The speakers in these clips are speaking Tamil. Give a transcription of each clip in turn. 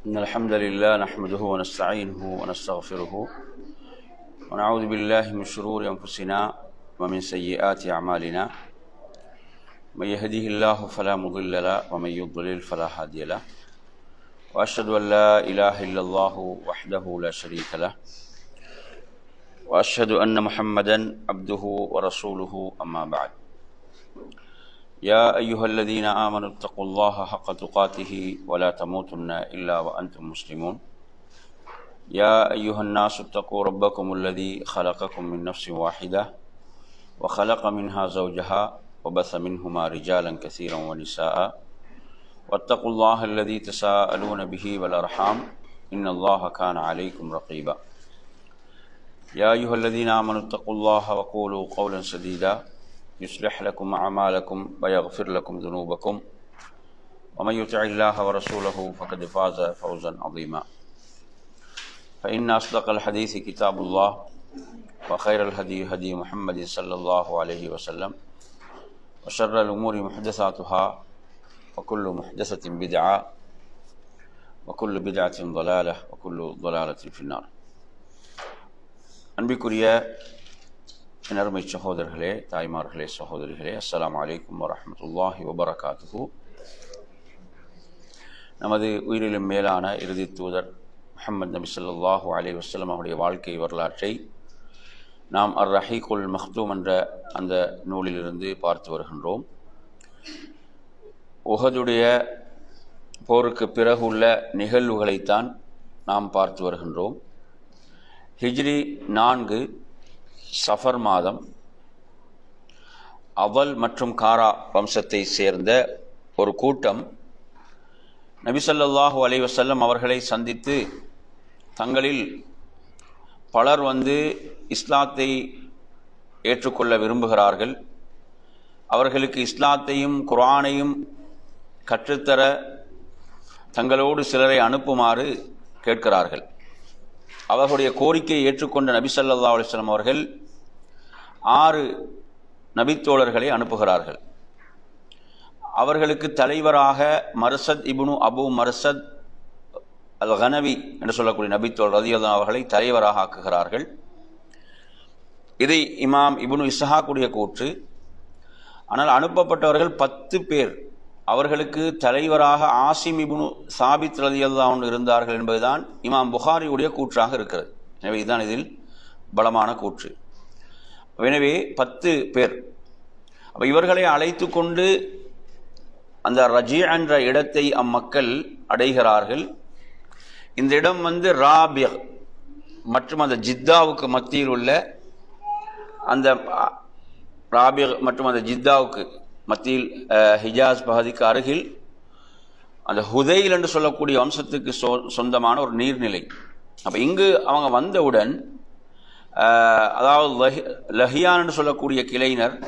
إن الحمد لله نحمده ونستعينه ونستغفره ونعوذ بالله من شرور أنفسنا ومن سيئات أعمالنا من يهده الله فلا مضل له ومن يضلل فلا هادي له وأشهد أن لا إله إلا الله وحده لا شريك له وأشهد أن محمدا عبده ورسوله أما بعد يا أيها الذين آمنوا اتقوا الله حق تقاته ولا تموتن إلا وأنتم مسلمون يا أيها الناس اتقوا ربكم الذي خلقكم من نفس واحدة وخلق منها زوجها وبث منهما رجالا كثيرا ونساء واتقوا الله الذي تساءلون به والأرحام إن الله كان عليكم رقيبا يا أيها الذين آمنوا اتقوا الله وقولوا قولا سديدا يصلح لكم أعمالكم ويغفر لكم ذنوبكم ومن يطع الله ورسوله فقد فاز فوزا عظيما فإن أصدق الحديث كتاب الله وخير الهدي هدي محمد صلى الله عليه وسلم وشر الأمور محدثاتها وكل محدثة بدعة وكل بدعة ضلالة وكل ضلالة في النار அன்பிற்குரிய அருமை சகோதரர்களே தாய்மார்களே சகோதரிகளே அஸ்ஸலாமு அலைக்கும் வரஹமத்துல்லாஹி வபரகாத்துஹு நமது உயிரிலும் மேலான இறுதி தூதர் முஹம்மது நபி ஸல்லல்லாஹு அலைஹி வஸல்லம் அவருடைய வாழ்க்கை வரலாற்றை நாம் அர் ரஹீகுல் மக்தூம் என்ற அந்த நூலிலிருந்து பார்த்து வருகின்றோம் உஹதுடைய போருக்கு பிறகு உள்ள நிகழ்வுகளைத்தான் நாம் பார்த்து வருகின்றோம் ஹிஜ்ரி நான்கு சஃபர் மாதம் அவல் மற்றும் காரா வம்சத்தை சேர்ந்த ஒரு கூட்டம் நபிசல்லாஹூ அலைவசல்லம் அவர்களை சந்தித்து தங்களில் பலர் வந்து இஸ்லாத்தை ஏற்றுக்கொள்ள விரும்புகிறார்கள் அவர்களுக்கு இஸ்லாத்தையும் குரானையும் கற்றுத்தர தங்களோடு சிலரை அனுப்புமாறு கேட்கிறார்கள் அவர்களுடைய கோரிக்கையை ஏற்றுக்கொண்ட நபி சல்லா அலிஸ்லாம் அவர்கள் ஆறு நபித்தோழர்களை அனுப்புகிறார்கள் அவர்களுக்கு தலைவராக மர்சத் இபுனு அபு மர்சத் அல் கனவி என்று சொல்லக்கூடிய நபித்தோழர் ரதியல்லா அவர்களை தலைவராக ஆக்குகிறார்கள் இதை இமாம் இபுனு இசஹாக்குடைய கூற்று ஆனால் அனுப்பப்பட்டவர்கள் பத்து பேர் அவர்களுக்கு தலைவராக ஆசிம் இபுனு சாபித் ரதியல்லான் இருந்தார்கள் என்பதுதான் இமாம் புகாரியுடைய கூற்றாக இருக்கிறது எனவே இதுதான் இதில் பலமான கூற்று எனவே பத்து பேர் அப்போ இவர்களை அழைத்து கொண்டு அந்த ரஜி என்ற இடத்தை அம்மக்கள் அடைகிறார்கள் இந்த இடம் வந்து ராபிய மற்றும் அந்த ஜித்தாவுக்கு மத்தியில் உள்ள அந்த ராபிய மற்றும் அந்த ஜித்தாவுக்கு மத்தியில் ஹிஜாஸ் பகுதிக்கு அருகில் அந்த ஹுதைல் என்று சொல்லக்கூடிய வம்சத்துக்கு சொ சொந்தமான ஒரு நீர்நிலை அப்போ இங்கு அவங்க வந்தவுடன் அதாவது லஹி லஹியான் என்று சொல்லக்கூடிய கிளையினர்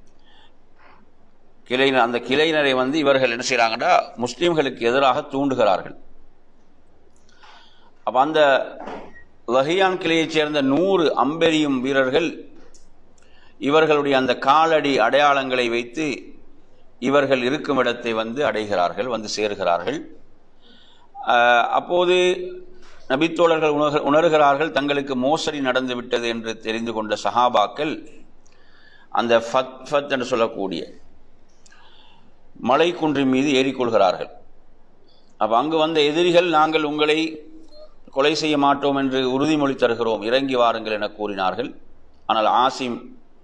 கிளையினர் அந்த கிளையினரை வந்து இவர்கள் என்ன செய்கிறாங்கன்னா முஸ்லீம்களுக்கு எதிராக தூண்டுகிறார்கள் அப்போ அந்த லஹியான் கிளையைச் சேர்ந்த நூறு அம்பெரியும் வீரர்கள் இவர்களுடைய அந்த காலடி அடையாளங்களை வைத்து இவர்கள் இருக்கும் இடத்தை வந்து அடைகிறார்கள் வந்து சேர்கிறார்கள் அப்போது நபித்தோழர்கள் உணர் உணர்கிறார்கள் தங்களுக்கு மோசடி நடந்து விட்டது என்று தெரிந்து கொண்ட சஹாபாக்கள் அந்த ஃபத் ஃபத் என்று சொல்லக்கூடிய மலை குன்றின் மீது ஏறிக்கொள்கிறார்கள் அப்போ அங்கு வந்த எதிரிகள் நாங்கள் உங்களை கொலை செய்ய மாட்டோம் என்று உறுதிமொழி தருகிறோம் இறங்கி வாருங்கள் என கூறினார்கள் ஆனால் ஆசிம்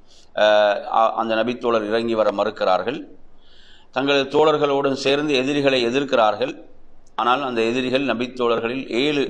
அந்த நபித்தோழர் இறங்கி வர மறுக்கிறார்கள் தங்களது தோழர்களோடு சேர்ந்து எதிரிகளை எதிர்க்கிறார்கள் ஆனால் அந்த எதிரிகள் நபித்தோழர்களில் ஏழு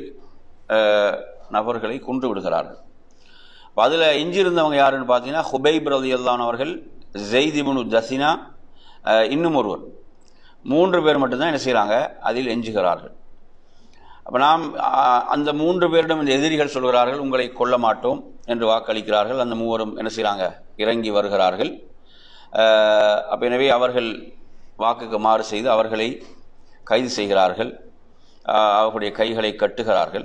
நபர்களை கொன்று விடுகிறார்கள் அதில் எஞ்சியிருந்தவங்க யாருன்னு பார்த்தீங்கன்னா ஹுபைப் ரதியல்லான் அவர்கள் ஜெய்திபுனு ஜசினா இன்னும் ஒருவர் மூன்று பேர் மட்டும்தான் என்ன செய்கிறாங்க அதில் எஞ்சுகிறார்கள் அப்போ நாம் அந்த மூன்று பேரிடம் இந்த எதிரிகள் சொல்கிறார்கள் உங்களை கொல்ல மாட்டோம் என்று வாக்களிக்கிறார்கள் அந்த மூவரும் என்ன செய்கிறாங்க இறங்கி வருகிறார்கள் அப்போ எனவே அவர்கள் வாக்குக்கு மாறு செய்து அவர்களை கைது செய்கிறார்கள் அவர்களுடைய கைகளை கட்டுகிறார்கள்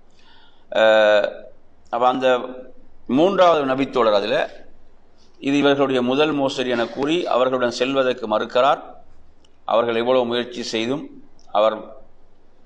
அப்போ அந்த மூன்றாவது நபித்தோழர் அதில் இது இவர்களுடைய முதல் மோசடி என கூறி அவர்களுடன் செல்வதற்கு மறுக்கிறார் அவர்கள் எவ்வளவு முயற்சி செய்தும் அவர்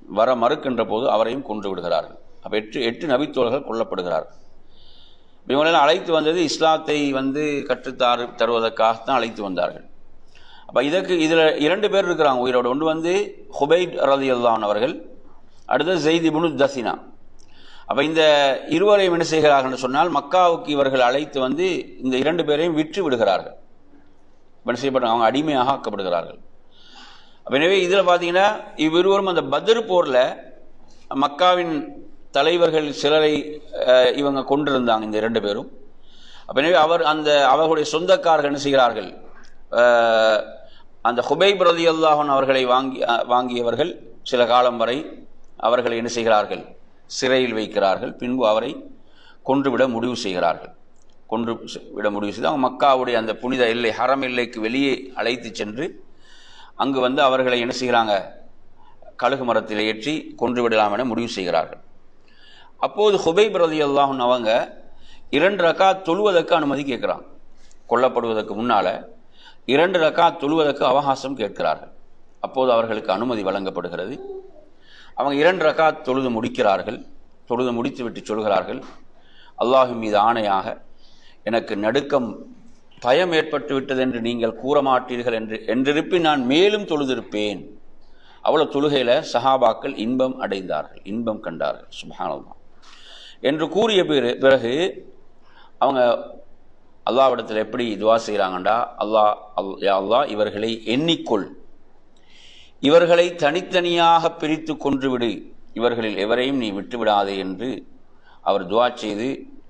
வர மறுக்கின்ற போது அவரையும் கொன்று விடுகிறார்கள் அப்போ எட்டு எட்டு நபித்தோழர்கள் கொல்லப்படுகிறார்கள் இவங்களெல்லாம் அழைத்து வந்தது இஸ்லாத்தை வந்து கற்றுத்தாரு தருவதற்காகத்தான் அழைத்து வந்தார்கள் அப்போ இதற்கு இதில் இரண்டு பேர் இருக்கிறாங்க உயிரோடு ஒன்று வந்து ஹுபைட் ரதி அல்லான் அவர்கள் அடுத்தது ஜெய்தி புனு தசினா அப்போ இந்த இருவரையும் என்ன செய்கிறார்கள் சொன்னால் மக்காவுக்கு இவர்கள் அழைத்து வந்து இந்த இரண்டு பேரையும் விற்று விடுகிறார்கள் என்ன செய்யப்பட்ட அவங்க அடிமையாக ஆக்கப்படுகிறார்கள் அப்ப எனவே இதில் பார்த்தீங்கன்னா இவ்விருவரும் அந்த பத்ர் போரில் மக்காவின் தலைவர்கள் சிலரை அஹ், இவங்க கொண்டிருந்தாங்க இந்த இரண்டு பேரும் அப்ப எனவே அவர் அந்த அவர்களுடைய சொந்தக்காரர்கள் என்ன செய்கிறார்கள் அஹ், அந்த ஹுபைப் ரதி அல்லாஹன் அவர்களை வாங்கி அஹ், வாங்கியவர்கள் சில காலம் வரை அவர்களை என்ன செய்கிறார்கள் சிறையில் வைக்கிறார்கள் பின்பு அவரை கொன்றுவிட முடிவு செய்கிறார்கள் கொன்று விட முடிவு செய்து அவங்க மக்காவுடைய அந்த புனித எல்லை ஹரம் எல்லைக்கு வெளியே அழைத்து சென்று அங்கு வந்து அவர்களை என்ன செய்கிறாங்க கழுகு மரத்தில் ஏற்றி கொன்று விடலாம் என முடிவு செய்கிறார்கள் அப்போது ஹுபைப் ரதி அல்லாஹன் அவங்க இரண்டு ரக்காத் தொழுவதற்கு அனுமதி கேட்குறாங்க கொல்லப்படுவதற்கு முன்னால் இரண்டு ரக்காத் தொழுவதற்கு அவகாசம் கேட்கிறார்கள் அப்போது அவர்களுக்கு அனுமதி வழங்கப்படுகிறது அவங்க இரண்டு ரக்காத் தொழுது முடிக்கிறார்கள் தொழுது முடித்துவிட்டு சொல்கிறார்கள் அல்லாஹின் மீது ஆணையாக எனக்கு நடுக்கம் பயம் ஏற்பட்டு விட்டது என்று நீங்கள் கூற மாட்டீர்கள் என்று என்றிருப்பின் நான் மேலும் தொழுதிருப்பேன் அவ்வளவு தொழுகையில் சஹாபாக்கள் இன்பம் அடைந்தார்கள் இன்பம் கண்டார்கள் சுபஹானல்லாஹ் என்று கூறிய பிற- பிறகு அவங்க அல்லாவிடத்தில் எப்படி துவா செய்கிறாங்கண்டா அல்லாஹ் அல் யா அல்லாஹ் இவர்களை எண்ணிக்கொள் இவர்களை தனித்தனியாக பிரித்து கொன்றுவிடு இவர்களில் எவரையும் நீ விட்டுவிடாதே என்று அவர் துவா செய்து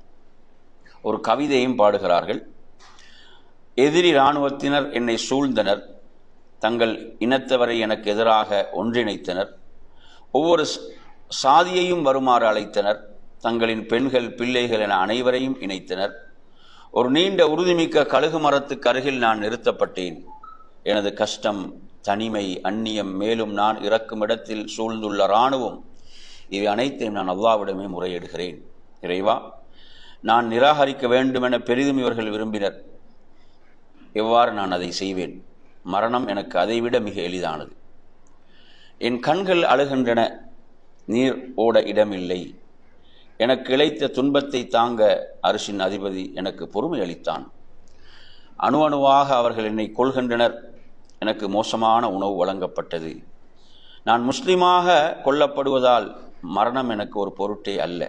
ஒரு கவிதையும் பாடுகிறார்கள் எதிரி இராணுவத்தினர் என்னை சூழ்ந்தனர் தங்கள் இனத்தவரை எனக்கு எதிராக ஒன்றிணைத்தனர் ஒவ்வொரு ச- சாதியையும் வருமாறு அழைத்தனர் தங்களின் பெண்கள் பிள்ளைகள் என அனைவரையும் இணைத்தனர் ஒரு நீண்ட உறுதிமிக்க கழுகு மரத்துக்கு அருகில் நான் நிறுத்தப்பட்டேன் எனது கஷ்டம் தனிமை அந்நியம் மேலும் நான் இறக்கும் இடத்தில் சூழ்ந்துள்ள இராணுவம் இவை அனைத்தையும் நான் அல்லாவிடமே முறையிடுகிறேன் இறைவா நான் நிராகரிக்க வேண்டுமென பெரிதும் இவர்கள் விரும்பினர் எவ்வாறு நான் அதை செய்வேன் மரணம் எனக்கு அதைவிட மிக எளிதானது என் கண்கள் அழுகின்றன நீர் ஓட இடமில்லை எனக்கு இழைத்த துன்பத்தை தாங்க அரசின் அதிபதி எனக்கு பொறுமை அளித்தான் அணு அணுவாக அவர்கள் என்னை கொள்கின்றனர் எனக்கு மோசமான உணவு வழங்கப்பட்டது நான் முஸ்லிமாக கொல்லப்படுவதால் மரணம் எனக்கு ஒரு பொருட்டே அல்ல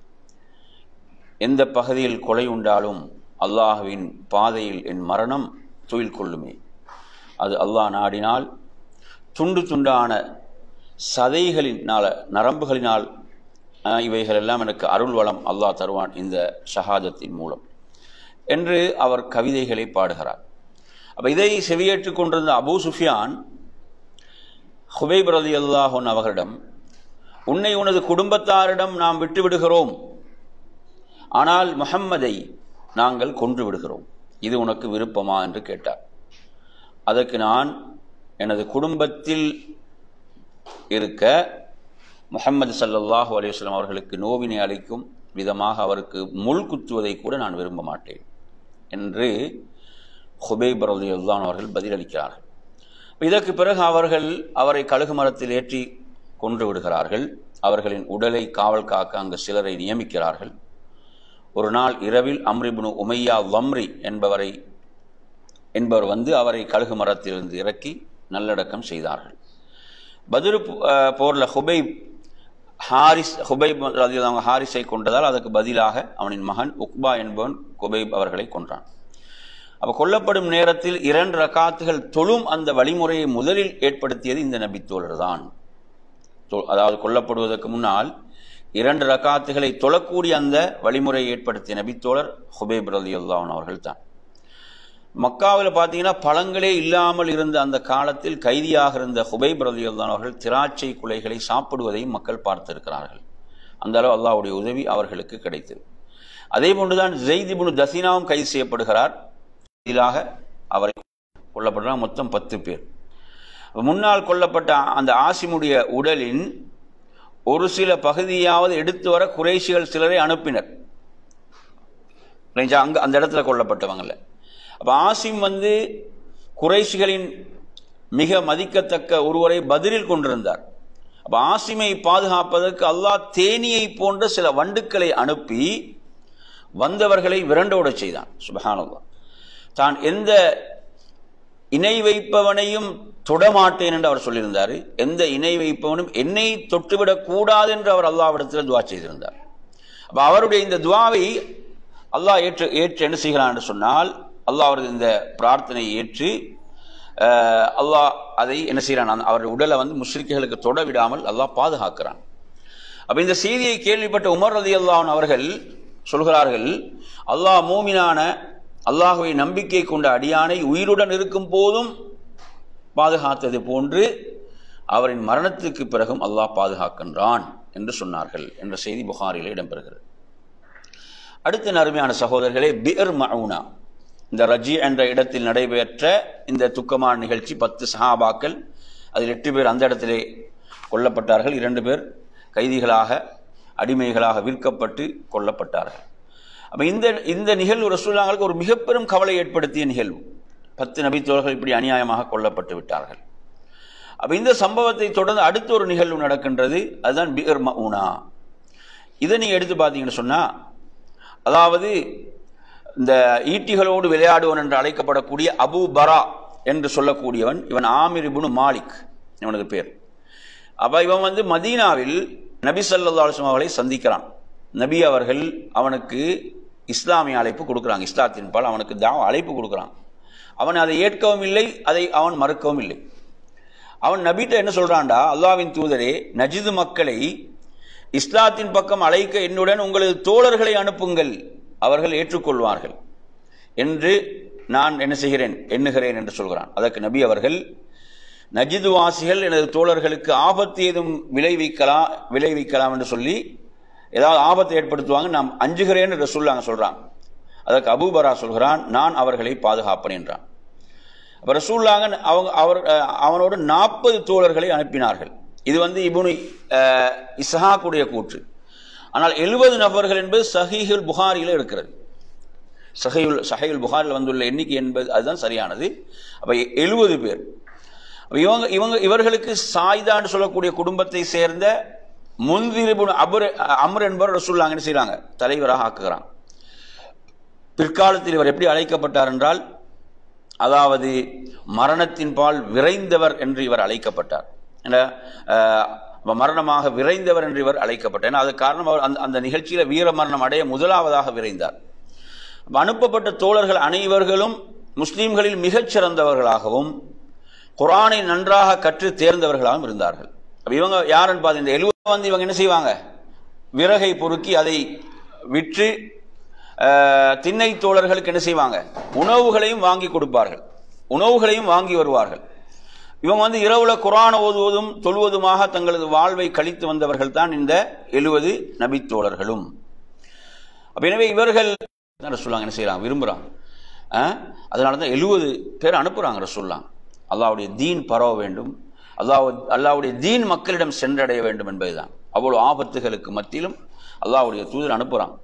எந்த பகுதியில் கொலை உண்டாலும் அல்லாஹ்வின் பாதையில் என் மரணம் துயில் கொள்ளுமே அது அல்லாஹ் நாடினால் துண்டு துண்டான சதைகளினால நரம்புகளினால் அஹ், இவைகள் எல்லாம் எனக்கு அருள் வளம் அல்லாஹ் தருவான் இந்த ஷஹாதத்தின் மூலம் என்று அவர் கவிதைகளை பாடுகிறார் அப்ப இதை செவியேற்றுக் கொண்டிருந்த அபூ சுஃபியான் ஹுபைப் ரதி அல்லாஹன் அவர்களிடம் உன்னை உனது குடும்பத்தாரிடம் நாம் விட்டுவிடுகிறோம் ஆனால் முஹம்மதை நாங்கள் கொன்று விடுகிறோம் இது உனக்கு விருப்பமா என்று கேட்டார் அதற்கு நான் எனது குடும்பத்தில் இருக்க முஹம்மது ஸல்லல்லாஹு அலைஹி வஸல்லம் அவர்களுக்கு நோவினை அளிக்கும் விதமாக அவருக்கு முள் குத்துவதை கூட நான் விரும்ப மாட்டேன் என்று ஹுபைப் ரலியல்லாஹு அவர்கள் பதிலளிக்கிறார்கள் இதற்கு பிறகு அவர்கள் அவரை கழுகு மரத்தில் ஏற்றி கொன்று விடுகிறார்கள் அவர்களின் உடலை காவல் காக்க அங்கு சிலரை நியமிக்கிறார்கள் ஒரு நாள் இரவில் அம்ரிபுனு உமையா வம்ரி என்பவரை என்பவர் வந்து அவரை கழுகு மரத்திலிருந்து இறக்கி நல்லடக்கம் செய்தார்கள் பதுரு போரில் ஹுபைப் ஹாரிஸ் ஹுபைப் ரலியல்லாஹு அவங்க ஹாரிஸை கொண்டதால் அதற்கு பதிலாக அவனின் மகன் உக்பா என்பவன் குபைப் அவர்களை கொன்றான் அப்ப கொல்லப்படும் நேரத்தில் இரண்டு ரகாத்துகள் தொழும் அந்த வழிமுறையை முதலில் ஏற்படுத்தியது இந்த நபித்தோழர் தான் தொ- அதாவது கொல்லப்படுவதற்கு முன்னால் இரண்டு ரகாத்துகளை தொழக்கூடிய அந்த வழிமுறையை ஏற்படுத்திய நபித்தோழர் ஹுபைப் ரலியல்லாஹு அவர்கள் தான் மக்காவில் பார்த்தீங்கன்னா பழங்களே இல்லாமல் இருந்த அந்த காலத்தில் கைதியாக இருந்த ஹுபைப் ரலியல்லாஹு அவர்கள் திராட்சை குலைகளை சாப்பிடுவதையும் மக்கள் பார்த்திருக்கிறார்கள் அந்த அளவு அல்லாஹ்வுடைய உதவி அவர்களுக்கு கிடைத்தது அதே போன்றுதான் ஜெய்திபுனு தசீனாவும் கைது செய்யப்படுகிறார் இதிலாக அவரை கொல்லப்படுறார் மொத்தம் பத்து பேர் முன்னால் கொல்லப்பட்ட அந்த ஆசிமுடைய உடலின் ஒரு சில பகுதியாவது எடுத்து வர குறைஷிகள் சிலரை அனுப்பினர் இல்லைங்களா? அங்க அந்த இடத்துல கொல்லப்பட்டவங்கள அப்ப ஆசிம் வந்து குறைஷிகளின் மிக மதிக்கத்தக்க ஒருவரை பதிலில் கொண்டிருந்தார் அப்ப ஆசிமை பாதுகாப்பதற்கு அல்லாஹ் தேனியை போன்ற சில வண்டுக்களை அனுப்பி வந்தவர்களை விரண்டோட செய்தான் சுபஹானல்லா தான் எந்த இணை வைப்பவனையும் தொடமாட்டேன் என்று அவர் சொல்லியிருந்தார் எந்த இணை வைப்பவனும் என்னை தொட்டுவிடக் கூடாது என்று அவர் அல்லாவிடத்தில் துவா செய்திருந்தார் அப்ப அவருடைய இந்த துவாவை அல்லாஹ் ஏற்று ஏற்று என்ன செய்கிறான் என்று சொன்னால் அல்லாஹ் அவரது இந்த பிரார்த்தனையை ஏற்று அஹ், அல்லாஹ் அதை என்ன செய்கிறான் அவருடைய உடலை வந்து முஸ்லிக்குகளுக்கு தொட விடாமல் அல்லாஹ் பாதுகாக்கிறான் அப்ப இந்த செய்தியை கேள்விப்பட்ட உமர் ரதி அவர்கள் சொல்கிறார்கள் அல்லாஹ் மூமினான அல்லாஹுவை நம்பிக்கை கொண்ட அடியானை உயிருடன் இருக்கும் போதும் பாதுகாத்தது போன்று அவரின் மரணத்துக்கு பிறகும் அல்லாஹ் பாதுகாக்கின்றான் என்று சொன்னார்கள் என்ற செய்தி புகாரிலே இடம்பெறுகிறது அடுத்த அருமையான சகோதரர்களே பிர் மவுனா இந்த ரஜி என்ற இடத்தில் நடைபெற்ற இந்த துக்கமான நிகழ்ச்சி பத்து சஹாபாக்கள் அதில் எட்டு பேர் அந்த இடத்திலே கொல்லப்பட்டார்கள் இரண்டு பேர் கைதிகளாக அடிமைகளாக விற்கப்பட்டு கொல்லப்பட்டார்கள் அப்ப இந்த இந்த நிகழ்வு ரசூல்லாங்களுக்கு ஒரு மிகப்பெரும் கவலை ஏற்படுத்திய நிகழ்வு பத்து நபித்தோழர்கள் இப்படி அநியாயமாக கொல்லப்பட்டு விட்டார்கள் அப்ப இந்த சம்பவத்தை தொடர்ந்து அடுத்த ஒரு நிகழ்வு நடக்கின்றது அதுதான் பிகர் மவுனா இதை நீங்க எடுத்து பார்த்தீங்கன்னு சொன்னா அதாவது இந்த ஈட்டிகளோடு விளையாடுவன் என்று அழைக்கப்படக்கூடிய அபு பரா என்று சொல்லக்கூடியவன் இவன் ஆமிர் இப்னு மாலிக் இவனுக்கு பேர் அப்ப இவன் வந்து மதீனாவில் நபி ஸல்லல்லாஹு அலைஹி வஸல்லம் அவர்களை சந்திக்கிறான் நபி அவர்கள் அவனுக்கு இஸ்லாமிய அழைப்பு கொடுக்குறாங்க இஸ்லாத்தின் பால் அவனுக்கு தா அழைப்பு கொடுக்குறான் அவன் அதை ஏற்கவும் இல்லை அதை அவன் மறுக்கவும் இல்லை அவன் நபிட்ட என்ன சொல்றான்டா அல்லாவின் தூதரே நஜிது மக்களை இஸ்லாத்தின் பக்கம் அழைக்க என்னுடன் உங்களது தோழர்களை அனுப்புங்கள் அவர்கள் ஏற்றுக்கொள்வார்கள் என்று நான் என்ன செய்கிறேன் எண்ணுகிறேன் என்று சொல்கிறான் அதற்கு நபி அவர்கள் நஜிது வாசிகள் எனது தோழர்களுக்கு ஆபத்து ஏதும் விளைவிக்கலாம் விளைவிக்கலாம் என்று சொல்லி ஏதாவது ஆபத்தை ஏற்படுத்துவாங்க நாம் அஞ்சுகிறேன் என்று சொல்லாங்க சொல்றான் அதற்கு அபூபரா சொல்கிறான் நான் அவர்களை பாதுகாப்பேன் என்றான் அப்ப ரசூல்லாங்க அவங்க அவர் அஹ், அவனோடு நாற்பது தோழர்களை அனுப்பினார்கள் இது வந்து இபுனு அஹ், இஸ்ஹாக்குடைய கூற்று ஆனால் எழுபது நபர்கள் என்பது சஹீஹுல் புகாரியில் இருக்கிறது சஹீல் சஹீல் புகாரில் வந்துள்ள எண்ணிக்கை என்பது அதுதான் சரியானது அப்ப எழுபது பேர் அப்ப இவங்க இவங்க இவர்களுக்கு சாய்தான்னு சொல்லக்கூடிய குடும்பத்தை சேர்ந்த முன்திரிபுன் அபுர் அம்ர் என்பவர் ரசூல்லாங்க என்ன செய்றாங்க தலைவராக ஆக்குகிறான் பிற்காலத்தில் இவர் எப்படி அழைக்கப்பட்டார் என்றால் அதாவது மரணத்தின் பால் விரைந்தவர் என்று இவர் அழைக்கப்பட்டார் என்ன, அஹ், மரணமாக விரைந்தவர் என்று இவர் அழைக்கப்பட்டார் ஏன்னா அது காரணம் அவர் அந்த அந்த நிகழ்ச்சியில வீர மரணம் அடைய முதலாவதாக விரைந்தார் அப்ப அனுப்பப்பட்ட தோழர்கள் அனைவர்களும் முஸ்லிம்களில் மிகச் சிறந்தவர்களாகவும் குரானை நன்றாக கற்று தேர்ந்தவர்களாகவும் இருந்தார்கள் அப்ப இவங்க யாருன்னு பார்த்து இந்த எழுபது வந்து இவங்க என்ன செய்வாங்க விறகை பொறுக்கி அதை விற்று அஹ், திண்ணை தோழர்களுக்கு என்ன செய்வாங்க உணவுகளையும் வாங்கி கொடுப்பார்கள் உணவுகளையும் வாங்கி வருவார்கள் இவங்க வந்து இரவுல குரான் ஓதுவதும் தொழுவதுமாக தங்களது வாழ்வை கழித்து வந்தவர்கள் தான் இந்த எழுபது நபித்தோழர்களும் அப்ப எனவே இவர்கள் தான் ரசூல்லாங்க என்ன செய்யறாங்க விரும்புறாங்க அஹ், அதனால தான் எழுபது பேர் அனுப்புறாங்க ரசூல்லாம் அல்லாவுடைய தீன் பரவ வேண்டும் அல்லாஹ் அல்லாவுடைய தீன் மக்களிடம் சென்றடைய வேண்டும் என்பதுதான் அவ்வளவு ஆபத்துகளுக்கு மத்தியிலும் அல்லாஹ்வுடைய தூதர் அனுப்புறாங்க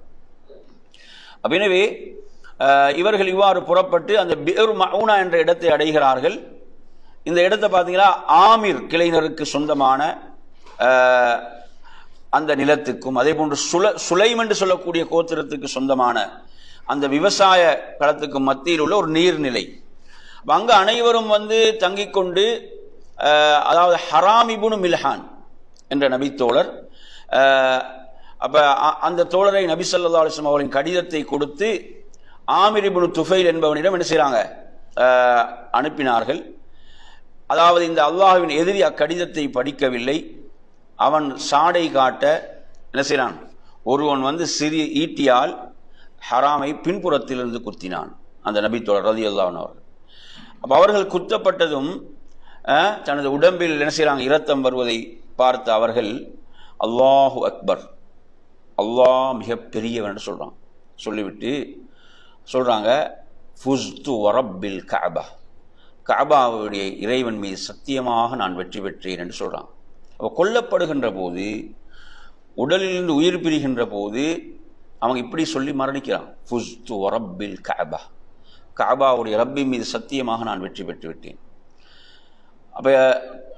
அப்ப எனவே அஹ், இவர்கள் இவ்வாறு புறப்பட்டு அந்த பிர் மவுனா என்ற இடத்தை அடைகிறார்கள் இந்த இடத்தை பார்த்தீங்கன்னா ஆமிர் கிளைஞருக்கு சொந்தமான அஹ், அந்த நிலத்துக்கும் அதே போன்று சுல சுலைம் என்று சொல்லக்கூடிய கோத்திரத்துக்கு சொந்தமான அந்த விவசாய களத்துக்கு மத்தியில் உள்ள ஒரு நீர்நிலை அப்ப அங்க அனைவரும் வந்து தங்கிக் கொண்டு அஹ், அதாவது ஹராமிபுனு மில்ஹான் என்ற நபித்தோழர் அஹ், அப்ப அ- அந்த தோழரை நபி ஸல்லல்லாஹு அலைஹி வஸல்லம் அவர்களின் கடிதத்தை கொடுத்து ஆமிர் இப்னு துஃபைல் என்பவனிடம் என்ன செய்றாங்க அஹ், அனுப்பினார்கள் அதாவது இந்த அல்லாஹ்வின் எதிரி அக்கடிதத்தை படிக்கவில்லை அவன் சாடை காட்ட என்ன செய்றான் ஒருவன் வந்து சிறிய ஈட்டியால் ஹராமை பின்புறத்திலிருந்து குத்தினான் அந்த நபித்தோழர் ரதி அவர்கள் அப்ப அவர்கள் குத்தப்பட்டதும் அஹ், தனது உடம்பில் என்ன செய்றாங்க இரத்தம் வருவதை பார்த்த அவர்கள் அல்லாஹு அக்பர் அல்லாஹ் மிக பெரியவன் என்று சொல்றான் சொல்லிவிட்டு சொல்றாங்க ஃபுஸ்து வரப்பில் கஅபா கஅபாவுடைய இறைவன் மீது சத்தியமாக நான் வெற்றி பெற்றேன் என்று சொல்றான் அப்ப கொல்லப்படுகின்ற போது உடலிலிருந்து உயிர் பிரிகின்ற போது அவங்க இப்படி சொல்லி மரணிக்கிறான் ஃபுஸ்து வரப்பில் கஅபா கஅபாவுடைய ரப்பின் மீது சத்தியமாக நான் வெற்றி பெற்று விட்டேன் அப்ப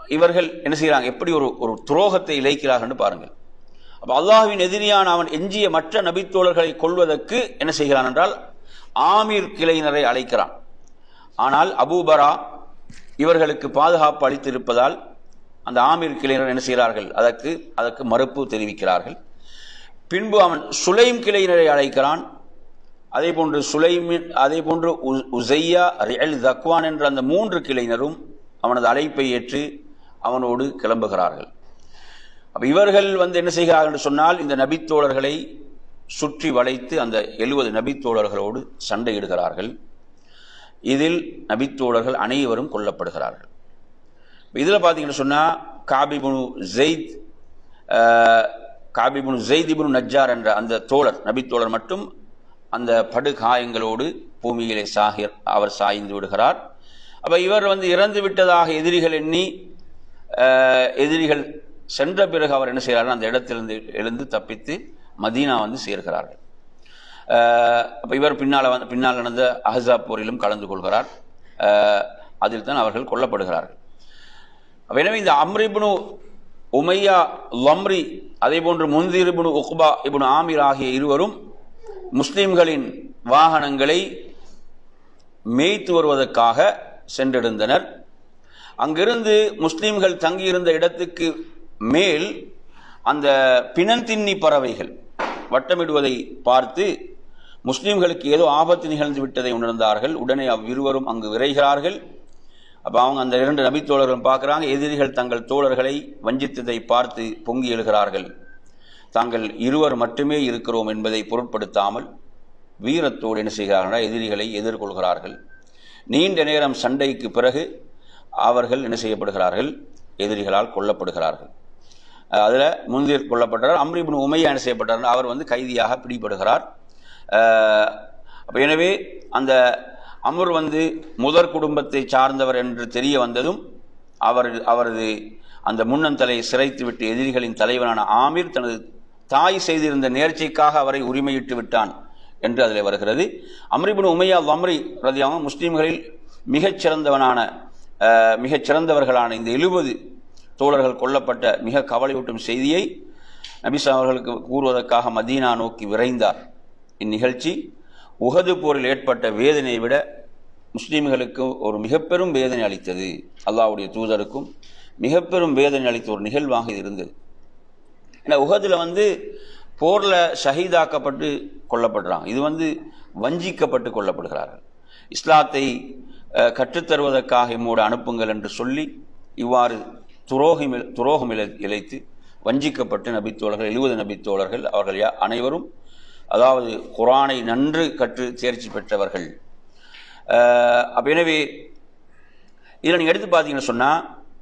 இவர்கள் என்ன செய்கிறாங்க எப்படி ஒரு ஒரு துரோகத்தை இழைக்கிறார்கள் பாருங்கள் அப்போ அல்லாஹுவின் எதிரியான அவன் எஞ்சிய மற்ற நபித்தோழர்களை கொள்வதற்கு என்ன செய்கிறான் என்றால் ஆமீர் கிளையினரை அழைக்கிறான் ஆனால் அபூபரா இவர்களுக்கு பாதுகாப்பு அளித்திருப்பதால் அந்த ஆமீர் கிளையினர் என்ன செய்கிறார்கள் அதற்கு அதற்கு மறுப்பு தெரிவிக்கிறார்கள் பின்பு அவன் சுலைம் கிளையினரை அழைக்கிறான் அதே போன்று சுலைமின் அதே போன்று உ- உசையா ரியல் தக்வான் என்ற அந்த மூன்று கிளையினரும் அவனது அழைப்பை ஏற்று அவனோடு கிளம்புகிறார்கள் அப்ப இவர்கள் வந்து என்ன செய்கிறார்கள் என்று சொன்னால் இந்த நபித்தோழர்களை சுற்றி வளைத்து அந்த எழுபது நபித்தோழர்களோடு சண்டையிடுகிறார்கள் இதில் நபித்தோழர்கள் அனைவரும் கொல்லப்படுகிறார்கள் இதில் பார்த்தீங்கன்னு சொன்னால் காபிபுனு ஜெயித் அஹ், காபிபுனு ஜெய்திபுனு நஜ்ஜார் என்ற அந்த தோழர் நபித்தோழர் மட்டும் அந்த படுகாயங்களோடு பூமியிலே சாகிர் அவர் சாய்ந்து விடுகிறார் அப்ப இவர் வந்து இறந்து விட்டதாக எதிரிகள் எண்ணி அஹ், எதிரிகள் சென்ற பிறகு அவர் என்ன செய்கிறார் அந்த இடத்திலிருந்து எழுந்து தப்பித்து மதீனா வந்து சேர்கிறார்கள் அஹ், அப்ப இவர் பின்னால் வந்து பின்னால் நடந்த அஹஸாப் போரிலும் கலந்து கொள்கிறார் அஹ், அதில் தான் அவர்கள் கொல்லப்படுகிறார்கள் அப்ப எனவே இந்த அம்ரிபுனு உமையா லம்ரி அதே போன்று முந்திரிபுனு உக்பா இப்னு ஆமீர் ஆகிய இருவரும் முஸ்லிம்களின் வாகனங்களை மேய்த்து வருவதற்காக சென்றெடுந்தனர் அங்கிருந்து முஸ்லிம்கள் தங்கியிருந்த இடத்துக்கு மேல் அந்த பிணந்தின்னி பறவைகள் வட்டமிடுவதை பார்த்து முஸ்லிம்களுக்கு ஏதோ ஆபத்து நிகழ்ந்து விட்டதை உணர்ந்தார்கள் உடனே அவ்விருவரும் அங்கு விரைகிறார்கள் அப்ப அவங்க அந்த இரண்டு நபித்தோழர்களும் பார்க்கறாங்க எதிரிகள் தங்கள் தோழர்களை வஞ்சித்ததை பார்த்து பொங்கி எழுகிறார்கள் தாங்கள் இருவர் மட்டுமே இருக்கிறோம் என்பதை பொருட்படுத்தாமல் வீரத்தோடு என்ன செய்கிறார்கள் எதிரிகளை எதிர்கொள்கிறார்கள் நீண்ட நேரம் சண்டைக்கு பிறகு அவர்கள் என்ன செய்யப்படுகிறார்கள் எதிரிகளால் கொல்லப்படுகிறார்கள் அஹ் அதுல முந்திர் கொல்லப்பட்டார் அம்ரிபின் உமையா என்ன செய்யப்பட்டார் அவர் வந்து கைதியாக பிடிபடுகிறார் அஹ் அப்ப எனவே அந்த அமர் வந்து முதற் குடும்பத்தை சார்ந்தவர் என்று தெரிய வந்ததும் அவர் அவரது அந்த முன்னந்தலை சிறைத்துவிட்டு எதிரிகளின் தலைவனான ஆமீர் தனது தாய் செய்திருந்த நேர்ச்சைக்காக அவரை உரிமையிட்டு விட்டான் என்று அதில் வருகிறது அம்ரிபின் உமையா வம்ரி ரதியாக முஸ்லீம்களில் மிகச் சிறந்தவனான அஹ், மிகச் சிறந்தவர்களான இந்த எழுபது தோழர்கள் கொல்லப்பட்ட மிக கவலையூட்டும் செய்தியை நபிசா அவர்களுக்கு கூறுவதற்காக மதீனா நோக்கி விரைந்தார் இந்நிகழ்ச்சி உஹது போரில் ஏற்பட்ட வேதனையை விட முஸ்லீம்களுக்கு ஒரு மிகப்பெரும் வேதனை அளித்தது அல்லாஹ்வுடைய தூதருக்கும் மிகப்பெரும் வேதனை அளித்த ஒரு நிகழ்வாக இது இருந்தது ஏன்னா உஹதுல வந்து போர்ல ஷஹீதாக்கப்பட்டு கொல்லப்படுறாங்க இது வந்து வஞ்சிக்கப்பட்டு கொல்லப்படுகிறார்கள் இஸ்லாத்தை அஹ், கற்றுத்தருவதற்காக இம்மோடு அனுப்புங்கள் என்று சொல்லி இவ்வாறு துரோகம் இழ- துரோகம் இழை- இழைத்து வஞ்சிக்கப்பட்டு நபித்தோழர்கள் எழுபது நபித்தோழர்கள் அவர்கள் யா- அனைவரும் அதாவது குரானை நன்று கற்று தேர்ச்சி பெற்றவர்கள் அஹ், அப்ப எனவே இதில் நீங்கள் எடுத்து பார்த்தீங்கன்னு சொன்னால்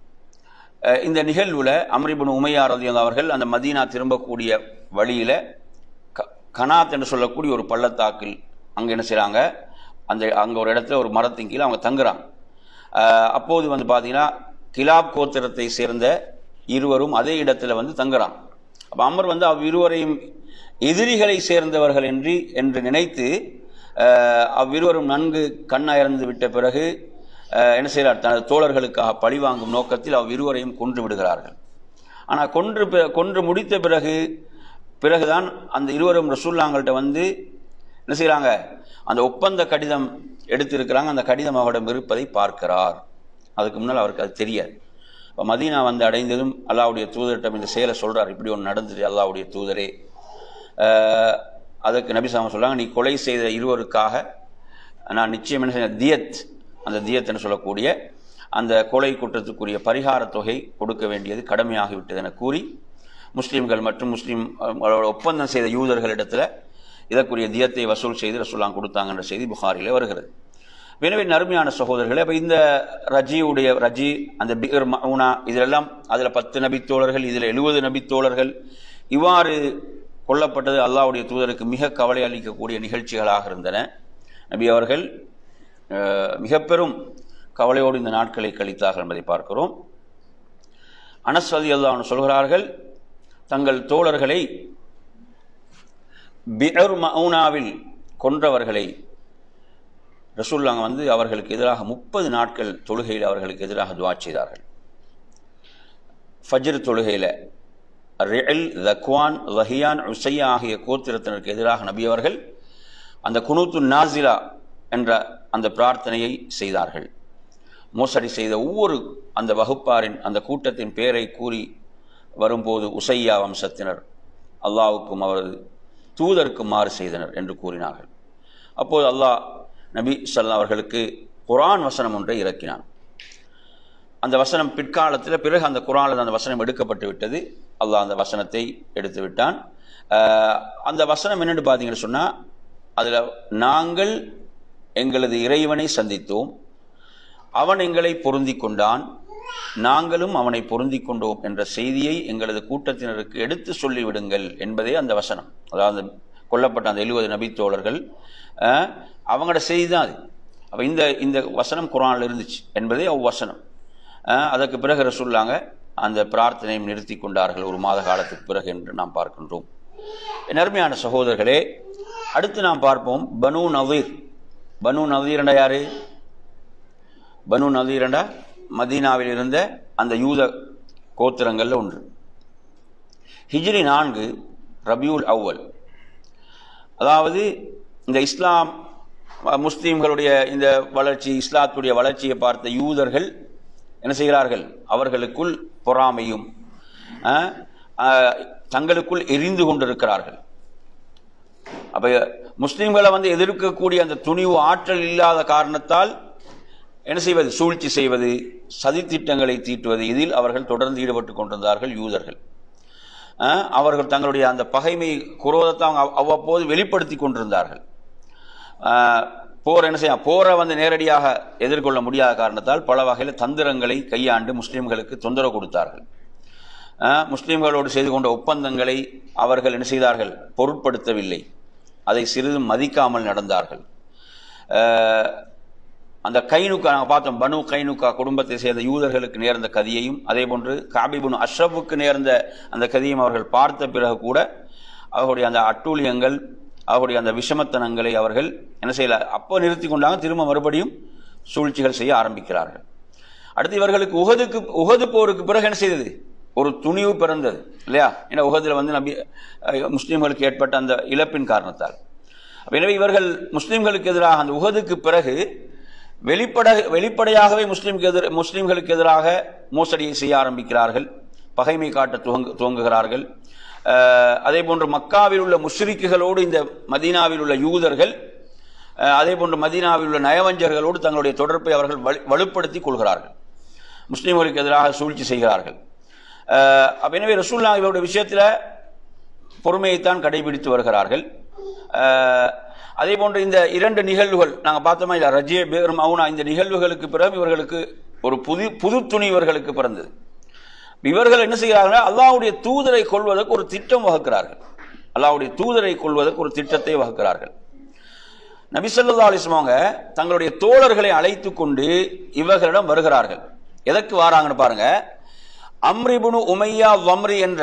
அஹ் இந்த நிகழ்வுல அம்ரிபுன் உமையா ரலியல்லாஹு அவர்கள் அந்த மதீனா திரும்பக்கூடிய வழியில க- கனாத் என்று சொல்லக்கூடிய ஒரு பள்ளத்தாக்கில் அங்க என்ன செய்றாங்க அந்த அங்க ஒரு இடத்துல ஒரு மரத்தின் கீழே அவங்க தங்குறாங்க அஹ் அப்போது வந்து பார்த்தீங்கன்னா கிலாப் கோத்திரத்தை சேர்ந்த இருவரும் அதே இடத்துல வந்து தங்குறாங்க அப்ப அமர் வந்து அவ்விருவரையும் எதிரிகளை சேர்ந்தவர்கள் என்று என்று நினைத்து அஹ், அவ்விருவரும் நன்கு கண்ணயர்ந்து விட்ட பிறகு அஹ், என்ன செய்கிறார் தனது தோழர்களுக்காக பழிவாங்கும் நோக்கத்தில் அவ்விருவரையும் கொன்று விடுகிறார்கள் ஆனால் கொன்று பி- கொன்று முடித்த பிறகு பிறகுதான் அந்த இருவரும் ரசூல்லாங்கள்ட்ட வந்து என்ன செய்கிறாங்க அந்த ஒப்பந்த கடிதம் எடுத்திருக்கிறாங்க அந்த கடிதம் அவரிடம் இருப்பதை பார்க்கிறார் அதுக்கு முன்னால் அவருக்கு அது தெரியாது இப்போ மதீனா வந்து அடைந்ததும் அல்லாவுடைய தூதரிடம் இந்த செயலை சொல்றார் இப்படி ஒன்று நடந்தது அல்லாவுடைய தூதரே அஹ், அதுக்கு நபிசாம சொல்றாங்க நீ கொலை செய்த இருவருக்காக நான் நிச்சயம் என்ன செய்ய தியத் அந்த தியத் என்று சொல்லக்கூடிய அந்த கொலை குற்றத்துக்குரிய பரிகார தொகை கொடுக்க வேண்டியது கடமையாகிவிட்டது என கூறி முஸ்லீம்கள் மற்றும் முஸ்லீம் அஹ், ஒப்பந்தம் செய்த யூதர்களிடத்தில் இதற்குரிய தியத்தை வசூல் செய்து ரசூல்லாம் கொடுத்தாங்க என்ற செய்தி புகாரிலே வருகிறது எனவே நறுமையான சகோதரர்களே அப்ப இந்த ரஜியுடைய ரஜி அந்த பிகர் மவுனா இதிலெல்லாம் அதில் பத்து நபித்தோழர்கள் இதில் எழுபது நபித்தோழர்கள் இவ்வாறு கொல்லப்பட்டது அல்லாஹ்வுடைய தூதருக்கு மிக கவலை அளிக்கக்கூடிய நிகழ்ச்சிகளாக இருந்தன நபி அவர்கள் அஹ், மிக பெரும் கவலையோடு இந்த நாட்களை கழித்தார்கள் என்பதை பார்க்கிறோம் அனஸ் ரதி அல்லாஹ் சொல்கிறார்கள் தங்கள் தோழர்களை பிஅர் மவுனாவில் கொன்றவர்களை ரசூல்லாங்க வந்து அவர்களுக்கு எதிராக முப்பது நாட்கள் தொழுகையில் அவர்களுக்கு எதிராக துவா செய்தார்கள் ஃபஜ்ர் தொழுகையில் ரில் தக்வான் ரஹியான் உசையா ஆகிய கோத்திரத்தினருக்கு எதிராக நபி அவர்கள் அந்த குனூத்து நாசிலா என்ற அந்த பிரார்த்தனையை செய்தார்கள் மோசடி செய்த ஒவ்வொரு அந்த வகுப்பாரின் அந்த கூட்டத்தின் பெயரை கூறி வரும்போது உசையா வம்சத்தினர் அல்லாவுக்கும் அவரது தூதருக்கும் மாறு செய்தனர் என்று கூறினார்கள் அப்போது அல்லாஹ் நபி ஸல்லல்லாஹு அவர்களுக்கு குர்ஆன் வசனம் ஒன்றை இறக்கினான் அந்த வசனம் பிற்காலத்தில் பிறகு அந்த குரானில் அந்த வசனம் எடுக்கப்பட்டு விட்டது அல்லாஹ் அந்த வசனத்தை எடுத்து விட்டான் ஆஹ் அந்த வசனம் என்னென்னு பார்த்தீங்கன்னு சொன்னால் அதில் நாங்கள் எங்களது இறைவனை சந்தித்தோம் அவன் எங்களை பொருந்தி கொண்டான் நாங்களும் அவனை பொருந்தி கொண்டோம் என்ற செய்தியை எங்களது கூட்டத்தினருக்கு எடுத்து சொல்லிவிடுங்கள் என்பதே அந்த வசனம் அதாவது கொல்லப்பட்ட அந்த எழுபது நபித்தோழர்கள் ஆஹ் அவங்களோட செய்தி தான் அது அப்போ இந்த இந்த வசனம் குரானில் இருந்துச்சு என்பதே அவ்வசனம் ஆஹ் அதற்கு பிறகு ரசூல்லாங்க அந்த பிரார்த்தனையும் நிறுத்தி கொண்டார்கள் ஒரு மாத காலத்துக்கு பிறகு என்று நாம் பார்க்கின்றோம் என் அருமையான சகோதரர்களே அடுத்து நாம் பார்ப்போம் பனு நவீர் பனு நவீரண்டா யாரு பனு நவீரண்டா மதீனாவில் இருந்த அந்த யூத கோத்திரங்கள்ல ஒன்று ஹிஜ்ரி நான்கு ரபியுல் அவ்வல் அதாவது இந்த இஸ்லாம் அஹ், முஸ்லீம்களுடைய இந்த வளர்ச்சி இஸ்லாத்துடைய வளர்ச்சியை பார்த்த யூதர்கள் என்ன செய்கிறார்கள் அவர்களுக்குள் பொறாமையும் அஹ், அஹ், தங்களுக்குள் எரிந்து கொண்டிருக்கிறார்கள் அப்ப முஸ்லிம்களை வந்து எதிர்க்கக்கூடிய அந்த துணிவு ஆற்றல் இல்லாத காரணத்தால் என்ன செய்வது சூழ்ச்சி செய்வது சதித்திட்டங்களை தீட்டுவது இதில் அவர்கள் தொடர்ந்து ஈடுபட்டு கொண்டிருந்தார்கள் யூதர்கள் அஹ், அவர்கள் தங்களுடைய அந்த பகைமை குரோதத்தை அவங்க அவ்- அவ்வப்போது வெளிப்படுத்தி கொண்டிருந்தார்கள் அஹ், போர் என்ன செய்ய போரை வந்து நேரடியாக எதிர்கொள்ள முடியாத காரணத்தால் பல வகையில் தந்திரங்களை கையாண்டு முஸ்லிம்களுக்கு தொந்தரவு கொடுத்தார்கள் அஹ், முஸ்லிம்களோடு செய்து கொண்ட ஒப்பந்தங்களை அவர்கள் என்ன செய்தார்கள் பொருட்படுத்தவில்லை அதை சிறிதும் மதிக்காமல் நடந்தார்கள் அஹ், அந்த கைனுக்கா நாங்கள் பார்த்தோம் பனு கைனுக்கா குடும்பத்தை சேர்ந்த யூதர்களுக்கு நேர்ந்த கதியையும் அதே போன்று காபிபுன் அஷ்ரஃபுக்கு நேர்ந்த அந்த கதியையும் அவர்கள் பார்த்த பிறகு கூட அவர்களுடைய அந்த அட்டூழியங்கள் அவருடைய அந்த விஷமத்தனங்களை அவர்கள் என்ன செய்யல அப்போ நிறுத்தி கொண்டாங்க திரும்ப மறுபடியும் சூழ்ச்சிகள் செய்ய ஆரம்பிக்கிறார்கள் அடுத்து இவர்களுக்கு உகதுக்கு உகது போருக்கு பிறகு என்ன செய்தது ஒரு துணிவு பிறந்தது இல்லையா ஏன்னா உகதில் வந்து நபி அஹ், முஸ்லிம்களுக்கு ஏற்பட்ட அந்த இழப்பின் காரணத்தால் அப்ப எனவே இவர்கள் முஸ்லிம்களுக்கு எதிராக அந்த உகதுக்கு பிறகு வெளிப்பட வெளிப்படையாகவே முஸ்லிம்க்கு எதிர் முஸ்லிம்களுக்கு எதிராக மோசடியை செய்ய ஆரம்பிக்கிறார்கள் பகைமை காட்ட துவங்கு துவங்குகிறார்கள் அஹ், அதே போன்று மக்காவில் உள்ள முஷ்ரிக்குகளோடு இந்த மதீனாவில் உள்ள யூதர்கள் அஹ், அதே போன்று மதீனாவில் உள்ள நயவஞ்சர்களோடு தங்களுடைய தொடர்பை அவர்கள் வலு- வலுப்படுத்திக் கொள்கிறார்கள் முஸ்லிம்களுக்கு எதிராக சூழ்ச்சி செய்கிறார்கள் அஹ், அப்ப எனவே ரசூல்லா இவருடைய விஷயத்தில் பொறுமையைத்தான் கடைபிடித்து வருகிறார்கள் அஹ், அதே போன்று இந்த இரண்டு நிகழ்வுகள் நாங்கள் பார்த்தோமா இல்லை ரஜிய பேர் மவுனா இந்த நிகழ்வுகளுக்கு பிறகு இவர்களுக்கு ஒரு புது புது துணி இவர்களுக்கு பிறந்தது இவர்கள் என்ன செய்கிறார்கள் அல்லாஹ்வுடைய தூதரை கொள்வதற்கு ஒரு திட்டம் வகுக்கிறார்கள் அல்லாஹ்வுடைய தூதரை கொள்வதற்கு ஒரு திட்டத்தை வகுக்கிறார்கள் நபிசல்லா அலிஸ்மாங்க தங்களுடைய தோழர்களை அழைத்து கொண்டு இவர்களிடம் வருகிறார்கள் எதற்கு வராங்கன்னு பாருங்க அம்ரிபுனு உமையா வம்ரி என்ற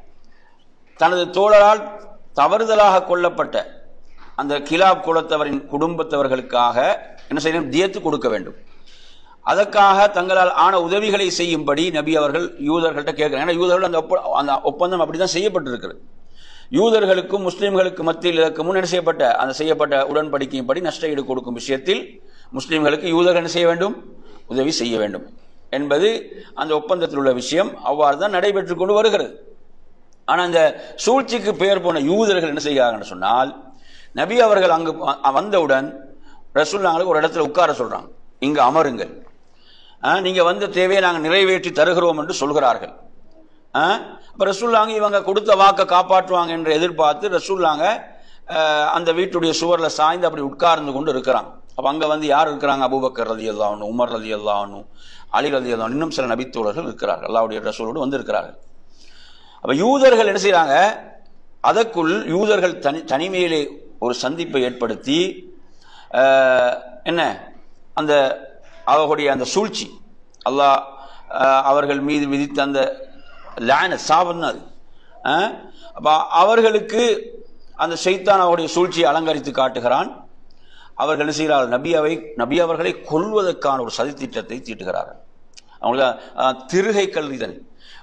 தனது தோழரால் தவறுதலாக கொல்லப்பட்ட அந்த கிலாப் குலத்தவரின் குடும்பத்தவர்களுக்காக என்ன செய்யணும் தியத்து கொடுக்க வேண்டும் அதற்காக தங்களால் ஆன உதவிகளை செய்யும்படி நபி அவர்கள் யூதர்கள்ட்ட கேட்கிறாங்க ஏன்னா யூதர்கள் அந்த ஒப்ப அந்த ஒப்பந்தம் அப்படிதான் செய்யப்பட்டிருக்கிறது யூதர்களுக்கும் முஸ்லிம்களுக்கு மத்தியில் இதற்கு முன் என்ன செய்யப்பட்ட அந்த செய்யப்பட்ட உடன்படிக்கையின்படி நஷ்ட ஈடு கொடுக்கும் விஷயத்தில் முஸ்லிம்களுக்கு யூதர்கள் என்ன செய்ய வேண்டும் உதவி செய்ய வேண்டும் என்பது அந்த ஒப்பந்தத்தில் உள்ள விஷயம் அவ்வாறு தான் நடைபெற்றுக் கொண்டு வருகிறது ஆனா இந்த சூழ்ச்சிக்கு பெயர் போன யூதர்கள் என்ன செய்கிறாங்கன்னு சொன்னால் நபி அவர்கள் அங்கு வ- வந்தவுடன் ரசூல்லாங்களுக்கு ஒரு இடத்துல உட்கார சொல்றாங்க இங்கு அமருங்கள் ஆ, நீங்க வந்த தேவையை நாங்கள் நிறைவேற்றி தருகிறோம் என்று சொல்கிறார்கள் ஆ, அப்ப ரசூல்லாங்க இவங்க கொடுத்த வாக்கை காப்பாற்றுவாங்க என்று எதிர்பார்த்து ரசூல்லாங்க அஹ், அந்த வீட்டுடைய சுவர்ல சாய்ந்து அப்படி உட்கார்ந்து கொண்டு இருக்கிறாங்க அப்ப அங்க வந்து யார் இருக்கிறாங்க அபூபக்கர் ரதி அல்லாஹ் உமர் ரதி அல்லாஹ் அலி ரதி அல்லாஹ் இன்னும் சில நபித்தோழர்கள் இருக்கிறார்கள் அல்லாவுடைய ரசூலோடு வந்து இருக்கிறார்கள் அப்ப யூதர்கள் என்ன செய்றாங்க அதற்குள் யூதர்கள் தனி தனிமையிலே ஒரு சந்திப்பை ஏற்படுத்தி அஹ், என்ன அந்த அவர்களுடைய அந்த சூழ்ச்சி அல்லாஹ் அஹ், அவர்கள் மீது விதித்த அந்த லான சாபம் அது அஹ், அப்ப அவர்களுக்கு அந்த ஷைத்தான் அவருடைய சூழ்ச்சியை அலங்கரித்து காட்டுகிறான் அவர்கள் என்ன செய்கிறார்கள் நபி அவை நபி அவர்களை கொல்வதற்கான ஒரு சதித்திட்டத்தை தீட்டுகிறார்கள் அவங்களுக்கு அஹ், திருகை கல்விதல்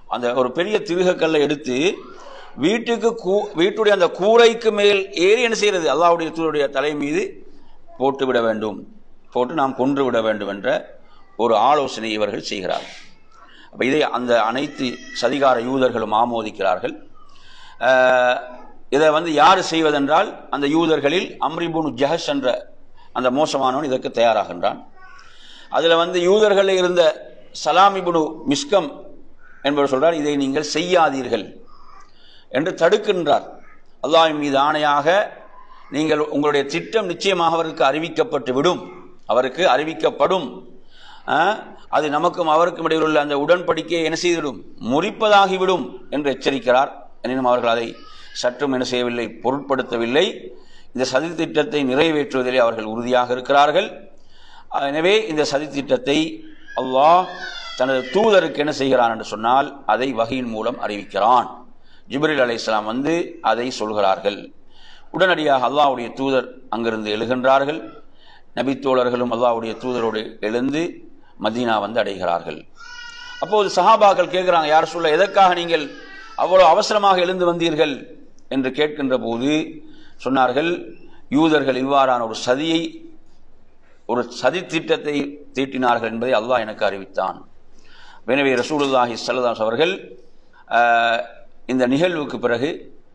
அந்த ஒரு பெரிய திருகக்கல்லை எடுத்து வீட்டுக்கு கூ வீட்டுடைய அந்த கூரைக்கு மேல் ஏறி என்ன செய்யறது அல்லாஹ்வுடைய தூதருடைய தலை மீது போட்டு விட வேண்டும் போட்டு நாம் கொன்று விட வேண்டும் என்ற ஒரு ஆலோசனை இவர்கள் செய்கிறார்கள் அப்ப இதை அந்த அனைத்து சதிகார யூதர்களும் ஆமோதிக்கிறார்கள் ஆஹ், இதை வந்து யார் செய்வதென்றால் அந்த யூதர்களில் அம்ரிபுன் ஜஹஷ் என்ற அந்த மோசமானவன் இதற்கு தயாராகின்றான் அதில் வந்து யூதர்களில் இருந்த சலாமிபுனு மிஸ்கம் என்பவர் சொல்றார் இதை நீங்கள் செய்யாதீர்கள் என்று தடுக்கின்றார் அல்லாஹ்வின் மீது ஆணையாக நீங்கள் உங்களுடைய திட்டம் நிச்சயமாக அவருக்கு அறிவிக்கப்பட்டு விடும் அவருக்கு அறிவிக்கப்படும் ஆ, அது நமக்கும் அவருக்கும் இடையில் உள்ள அந்த உடன்படிக்கையை என்ன செய்துவிடும் முறிப்பதாகிவிடும் என்று எச்சரிக்கிறார் எனினும் அவர்கள் அதை சற்றும் என்ன செய்யவில்லை பொருட்படுத்தவில்லை இந்த சதி திட்டத்தை நிறைவேற்றுவதிலே அவர்கள் உறுதியாக இருக்கிறார்கள் எனவே இந்த சதி திட்டத்தை அல்லாஹ் தனது தூதருக்கு என்ன செய்கிறான் என்று சொன்னால் அதை வகையின் மூலம் அறிவிக்கிறான் ஜிப்ரில் அலைஹிஸ்ஸலாம் வந்து அதை சொல்கிறார்கள் உடனடியாக அல்லாஹ்வுடைய தூதர் அங்கிருந்து எழுகின்றார்கள் நபித்தோழர்களும் அல்லாஹ்வுடைய தூதரோடு எழுந்து மதீனா வந்து அடைகிறார்கள் அப்போது சஹாபாக்கள் கேட்குறாங்க யார் சொல்ல எதற்காக நீங்கள் அவ்வளவு அவசரமாக எழுந்து வந்தீர்கள் என்று கேட்கின்ற போது சொன்னார்கள் யூதர்கள் இவ்வாறான ஒரு சதியை ஒரு சதி திட்டத்தை தீட்டினார்கள் என்பதை அல்லாஹ் எனக்கு அறிவித்தான் எனவே ரசூலுல்லாஹி ஸல்லல்லாஹு அவர்கள் ஆஹ், இந்த நிகழ்வுக்கு பிறகு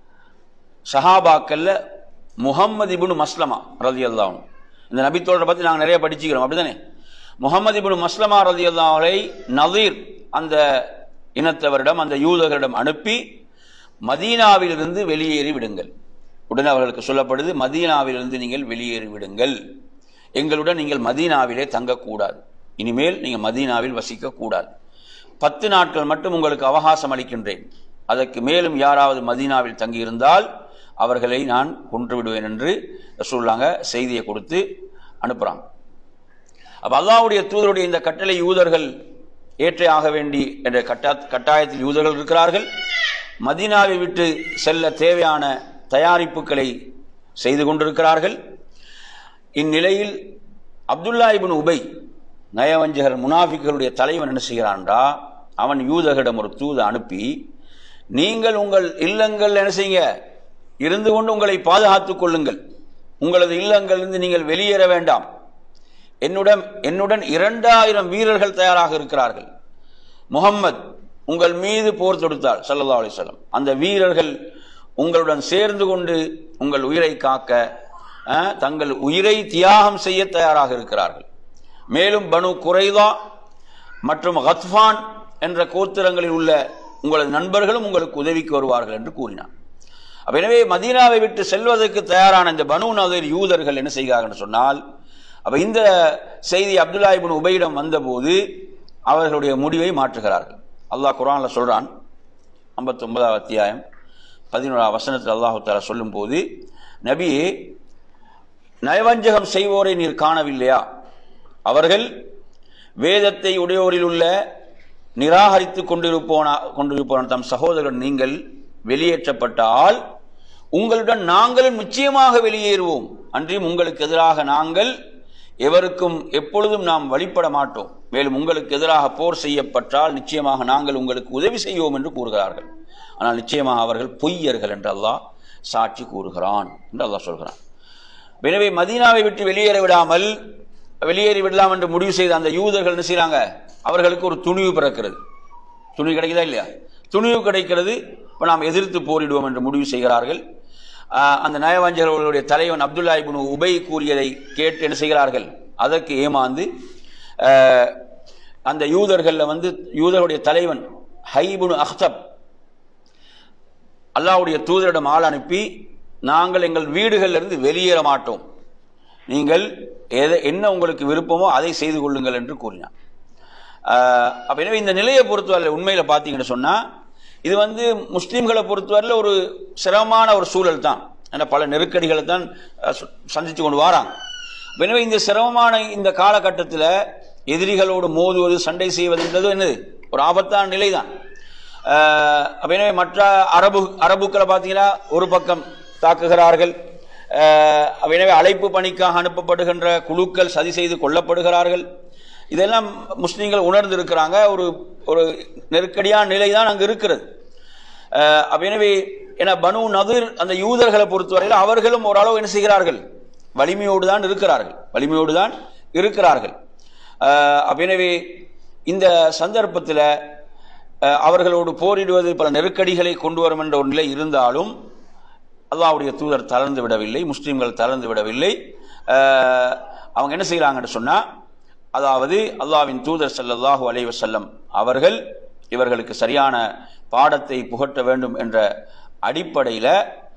சஹாபாக்கல்ல முஹம்மது இப்னு மஸ்லமா ரலியல்லாஹு அன்ஹு. இந்த நபித்தோழரை பற்றி நாங்கள் நிறைய படிச்சுக்கிறோம் அப்படிதானே முகமது இப்னு மஸ்லமா ரலியல்லாஹுவை நதீர் அந்த இனத்தவரிடம் அந்த யூதர்களிடம் அனுப்பி மதீனாவிலிருந்து வெளியேறி விடுங்கள் உடனே அவர்களுக்கு சொல்லப்படுது மதீனாவிலிருந்து நீங்கள் வெளியேறி விடுங்கள் எங்களுடன் நீங்கள் மதீனாவிலே தங்கக்கூடாது இனிமேல் நீங்கள் மதீனாவில் வசிக்கக்கூடாது பத்து நாட்கள் மட்டும் உங்களுக்கு அவகாசம் அளிக்கின்றேன் அதற்கு மேலும் யாராவது மதீனாவில் தங்கியிருந்தால் அவர்களை நான் கொன்று விடுவேன் என்று சொல்றாங்க செய்தியை கொடுத்து அனுப்புறாங்க அப்ப அல்லாஹ்வுடைய தூதருடைய இந்த கட்டளை யூதர்கள் ஏற்றே ஆக வேண்டி என்ற கட்டா கட்டாயத்தில் யூதர்கள் இருக்கிறார்கள் மதீனாவை விட்டு செல்ல தேவையான தயாரிப்புகளை செய்து கொண்டிருக்கிறார்கள் இந்நிலையில் அப்துல்லா இப்னு உபை நயவஞ்சகர் முனாஃபிக்களுடைய தலைவன் என்ன செய்கிறான்டா அவன் யூதர்களிடம் ஒரு தூதை அனுப்பி நீங்கள் உங்கள் இல்லங்கள் என்ன செய்யுங்க இருந்து கொண்டு உங்களை பாதுகாத்துக் கொள்ளுங்கள் உங்களது இல்லங்களிலிருந்து நீங்கள் வெளியேற வேண்டாம் என்னுடன் என்னுடன் இரண்டாயிரம் வீரர்கள் தயாராக இருக்கிறார்கள் முகம்மது உங்கள் மீது போர் தொடுத்தார் ஸல்லல்லாஹு அலைஹி வஸல்லம் அந்த வீரர்கள் உங்களுடன் சேர்ந்து கொண்டு உங்கள் உயிரை காக்க அஹ், தங்கள் உயிரை தியாகம் செய்ய தயாராக இருக்கிறார்கள் மேலும் பனு குறைதா மற்றும் கத்ஃபான் என்ற கோத்திரங்களில் உள்ள உங்களது நண்பர்களும் உங்களுக்கு உதவிக்கு வருவார்கள் என்று கூறினார் அப்ப எனவே மதீனாவை விட்டு செல்வதற்கு தயாரான இந்த பனு நதீர் யூதர்கள் என்ன செய்கிறார்கள் சொன்னால் அப்ப இந்த செய்தி அப்துல்லா இப்னு உபையிடம் வந்தபோது அவர்களுடைய முடிவை மாற்றுகிறார்கள் அல்லாஹ் குர்ஆன்ல சொல்றான் 59 அத்தியாயம் பதினோராம் வசனத்தில் அல்லாஹு தாலா சொல்லும் போது நபியே நயவஞ்சகம் செய்வோரை நீர் காணவில்லையா அவர்கள் வேதத்தை உடையோரில் உள்ள நிராகரித்துக் கொண்டிருப்போன கொண்டிருப்போன தம் சகோதரன் நீங்கள் வெளியேற்றப்பட்டால் உங்களுடன் நாங்களும் நிச்சயமாக வெளியேறுவோம் அன்றியும் உங்களுக்கு எதிராக நாங்கள் எவருக்கும் எப்பொழுதும் நாம் வழிபட மாட்டோம் மேலும் உங்களுக்கு எதிராக போர் செய்யப்பட்டால் நிச்சயமாக நாங்கள் உங்களுக்கு உதவி செய்வோம் என்று கூறுகிறார்கள் ஆனால் நிச்சயமாக அவர்கள் பொய்யர்கள் என்று அல்லாஹ் சாட்சி கூறுகிறான் என்று அல்லாஹ் சொல்கிறான் எனவே மதீனாவை விட்டு வெளியேற விடாமல் வெளியேறி விடலாம் என்று முடிவு செய்த அந்த யூதர்கள் என்ன செய்றாங்க அவர்களுக்கு ஒரு துணிவு பிறக்கிறது துணிவு கிடைக்குதா இல்லையா துணிவு கிடைக்கிறது இப்போ நாம் எதிர்த்து போரிடுவோம் என்று முடிவு செய்கிறார்கள் ஆஹ் அந்த நயவஞ்சகர்களுடைய தலைவன் அப்துல்லா இப்னு உபை கூறியதை கேட்டு என்ன செய்கிறார்கள் அதற்கு ஏமாந்து ஆஹ் அந்த யூதர்களில் வந்து யூதருடைய தலைவன் ஹைபுனு அஹ்தப் அல்லாஹ்வுடைய தூதரிடம் ஆள் அனுப்பி நாங்கள் எங்கள் வீடுகளில் இருந்து வெளியேற மாட்டோம் நீங்கள் எதை என்ன உங்களுக்கு விருப்பமோ அதை செய்து கொள்ளுங்கள் என்று கூறினார் ஆஹ் அப்ப எனவே இந்த நிலையை பொறுத்தவரை உண்மையில பார்த்தீங்கன்னு சொன்னா இது வந்து முஸ்லீம்களை பொறுத்தவரையில் ஒரு சிரமமான ஒரு சூழல் தான் ஏன்னா பல நெருக்கடிகளை தான் அஹ், சு- சந்தித்து கொண்டு வராங்க அப்ப எனவே இந்த சிரமமான இந்த காலகட்டத்தில் எதிரிகளோடு மோதுவது சண்டை செய்வதுன்றது என்னது ஒரு ஆபத்தான நிலை தான் அப்ப எனவே மற்ற அரபு அரபுக்களை பார்த்தீங்கன்னா ஒரு பக்கம் தாக்குகிறார்கள் ஆஹ் அப்ப எனவே அழைப்பு பணிக்காக அனுப்பப்படுகின்ற குழுக்கள் சதி செய்து கொல்லப்படுகிறார்கள் இதெல்லாம் முஸ்லீம்கள் உணர்ந்து இருக்கிறாங்க ஒரு ஒரு நெருக்கடியான நிலை தான் அங்கு இருக்கிறது அஹ், அப்ப எனவே என பனு நதிர் அந்த யூதர்களை பொறுத்தவரையில் அவர்களும் ஓரளவு என்ன செய்கிறார்கள் வலிமையோடு தான் இருக்கிறார்கள் வலிமையோடு தான் இருக்கிறார்கள் அஹ், அப்ப எனவே இந்த சந்தர்ப்பத்தில் அஹ், அவர்களோடு போரிடுவது பல நெருக்கடிகளை கொண்டு வரும் என்ற ஒரு நிலை இருந்தாலும் அல்லாஹ்வுடைய தூதர் தளர்ந்து விடவில்லை முஸ்லீம்கள் தளர்ந்து விடவில்லை அஹ், அவங்க என்ன செய்கிறாங்கன்னு சொன்னா அதாவது அல்லாஹ்வின் தூதர் ஸல்லல்லாஹு அலைஹி வஸல்லம் அவர்கள் இவர்களுக்கு சரியான பாடத்தை புகட்ட வேண்டும் என்ற அடிப்படையில்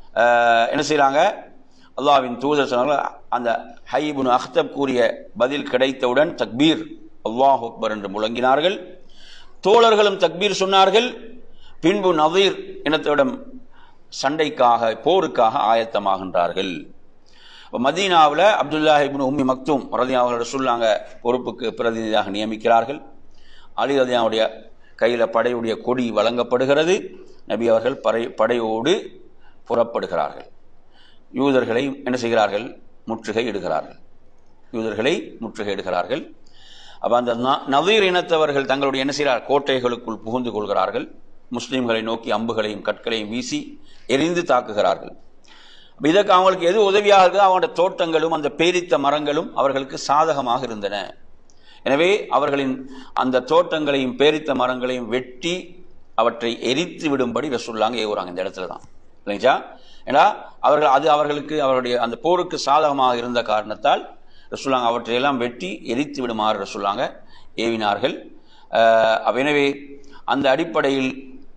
என்ன செய்கிறாங்க அல்லாஹ்வின் தூதர் சொன்னாங்க அந்த ஹைபுன் அஹ்தப் கூறிய பதில் கிடைத்தவுடன் தக்பீர் அல்லாஹ் அக்பர் என்று முழங்கினார்கள் தோழர்களும் தக்பீர் சொன்னார்கள் பின்பு நதீர் இனத்திடம் சண்டைக்காக போருக்காக ஆயத்தமாகின்றார்கள் இப்ப மதீனாவுல அப்துல்லா இப்னு உம்மி மக்தூம் ரதி அவர்களோட சொல்லாங்க பொறுப்புக்கு பிரதிநிதியாக நியமிக்கிறார்கள் அலி ரதியாவுடைய கையில் படையுடைய கொடி வழங்கப்படுகிறது நபி அவர்கள் படை படையோடு புறப்படுகிறார்கள் யூதர்களை என்ன செய்கிறார்கள் முற்றுகை இடுகிறார்கள் யூதர்களை முற்றுகை இடுகிறார்கள் அப்ப அந்த ந- நதீர் இனத்தவர்கள் தங்களுடைய என்ன செய்கிறார் கோட்டைகளுக்குள் புகுந்து கொள்கிறார்கள் முஸ்லிம்களை நோக்கி அம்புகளையும் கற்களையும் வீசி எரிந்து தாக்குகிறார்கள் அப்ப இதற்கு அவங்களுக்கு எது உதவியாக இருக்குது அவங்களுடைய தோட்டங்களும் அந்த பேரித்த மரங்களும் அவர்களுக்கு சாதகமாக இருந்தன எனவே அவர்களின் அந்த தோட்டங்களையும் பேரித்த மரங்களையும் வெட்டி அவற்றை எரித்து விடும்படி ரசூல்லாங்க ஏவுறாங்க இந்த இடத்துல தான் இல்லைங்களா ஏன்னா அவர்கள் அது அவர்களுக்கு அவருடைய அந்த போருக்கு சாதகமாக இருந்த காரணத்தால் ரசூல்லாங்க அவற்றையெல்லாம் வெட்டி எரித்து விடுமாறு ரசூல்லாங்க ஏவினார்கள் அஹ், அப்ப எனவே அந்த அடிப்படையில்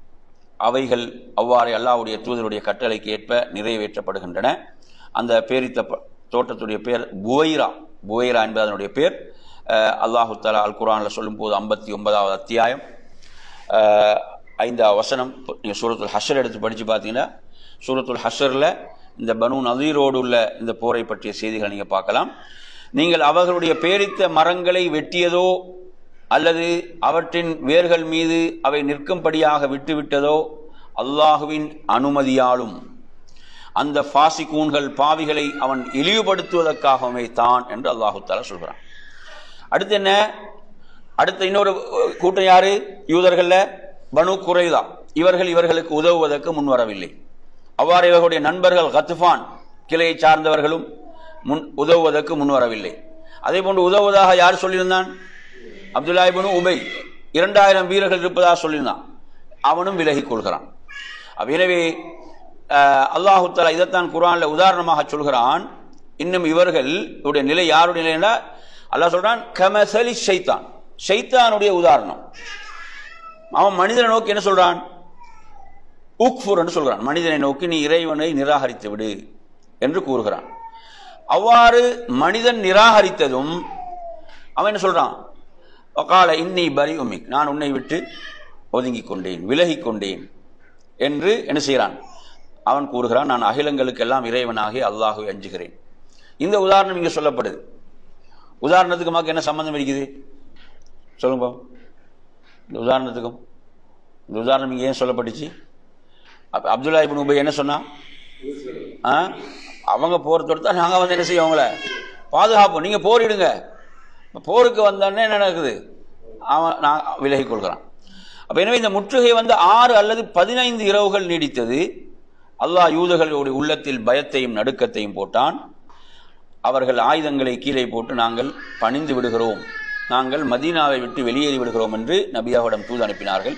அவைகள் அவ்வாறே அல்லாஹ்வுடைய தூதருடைய கட்டளைக்கு ஏற்ப நிறைவேற்றப்படுகின்றன அந்த பேரித்த ப- தோட்டத்துடைய பேர் புவைரா புவைரா என்பது அதனுடைய பேர் அஹ், அல்லாஹு தஆலா அல் குர்ஆனில் சொல்லும்போது ஐம்பத்தி ஒன்பதாவது அத்தியாயம் அஹ், ஐந்தாவது வசனம் நீங்கள் சூரத்துல் ஹஷர் எடுத்து படித்து பார்த்தீங்கன்னா சூரத்துல் ஹஷரில் இந்த பனு நதீரோடு உள்ள இந்த போரை பற்றிய செய்திகளை நீங்கள் பார்க்கலாம் நீங்கள் அவர்களுடைய பேரித்த மரங்களை வெட்டியதோ அல்லது அவற்றின் வேர்கள் மீது அவை நிற்கும்படியாக விட்டுவிட்டதோ அல்லாஹுவின் அனுமதியாலும் அந்த ஃபாசிகூன்கள் பாவிகளை அவன் இழிவுபடுத்துவதற்காகவே தான் என்று அல்லாஹு தாலா சொல்கிறான் அடுத்து என்ன அடுத்த இன்னொரு அஹ், கூட்டம் யாரு யூதர்கள்ல பனு குறைதா இவர்கள் இவர்களுக்கு உதவுவதற்கு முன்வரவில்லை அவ்வாறு இவர்களுடைய நண்பர்கள் கத்துஃபான் கிளையை சார்ந்தவர்களும் முன் உதவுவதற்கு முன்வரவில்லை அதே போன்று உதவுவதாக யார் சொல்லியிருந்தான் அப்துல்லா இப்னு உபை இரண்டாயிரம் வீரர்கள் இருப்பதாக சொல்லியிருந்தான் அவனும் விலகிக் கொள்கிறான் அப்ப எனவே அஹ், அல்லாஹு தஆலா இதைத்தான் குர்ஆன்ல உதாரணமாக சொல்கிறான் இன்னும் இவர்கள் இவருடைய நிலை யாருடைய நிலைன்னா அல்லாஹ் சொல்றான் கமசலி ஷைத்தான் ஷைத்தானுடைய உதாரணம் அவன் மனிதனை நோக்கி என்ன சொல்றான் உக்ஃபுர் என்று சொல்கிறான் மனிதனை நோக்கி நீ இறைவனை நிராகரித்து விடு என்று கூறுகிறான் அவ்வாறு மனிதன் நிராகரித்ததும் அவன் என்ன சொல்றான் ஒகால இன்னி பரி உமிக் நான் உன்னை விட்டு ஒதுங்கிக் கொண்டேன் விலகிக் கொண்டேன் என்று என்ன செய்கிறான் அவன் கூறுகிறான் நான் அகிலங்களுக்கெல்லாம் இறைவனாகி அல்லாஹுவை அஞ்சுகிறேன் இந்த உதாரணம் இங்கே சொல்லப்படுது உதாரணத்துக்கு நமக்கு என்ன சம்பந்தம் இருக்குது சொல்லுங்க பாப்போம். இந்த உதாரணத்துக்கும் இந்த உதாரணம் இங்கே ஏன் சொல்லப்பட்டுச்சு அப்ப அப்துல்லா இப்னு உபை என்ன சொன்னான் ஆ அவங்க போர் தொடுத்தா நாங்கள் வந்து என்ன செய்வோம் அவங்கள பாதுகாப்போம் நீங்கள் போரிடுங்க இப்ப போருக்கு வந்தோடனே என்ன நடக்குது அவன் நான் விலகிக் கொள்கிறான் அப்போ எனவே இந்த முற்றுகை வந்து ஆறு அல்லது பதினைந்து இரவுகள் நீடித்தது அல்லாஹ் யூதர்களுடைய உள்ளத்தில் பயத்தையும் நடுக்கத்தையும் போட்டான் அவர்கள் ஆயுதங்களை கீழே போட்டு நாங்கள் பணிந்து விடுகிறோம் நாங்கள் மதீனாவை விட்டு வெளியேறி விடுகிறோம் என்று நபியாவிடம் தூது அனுப்பினார்கள்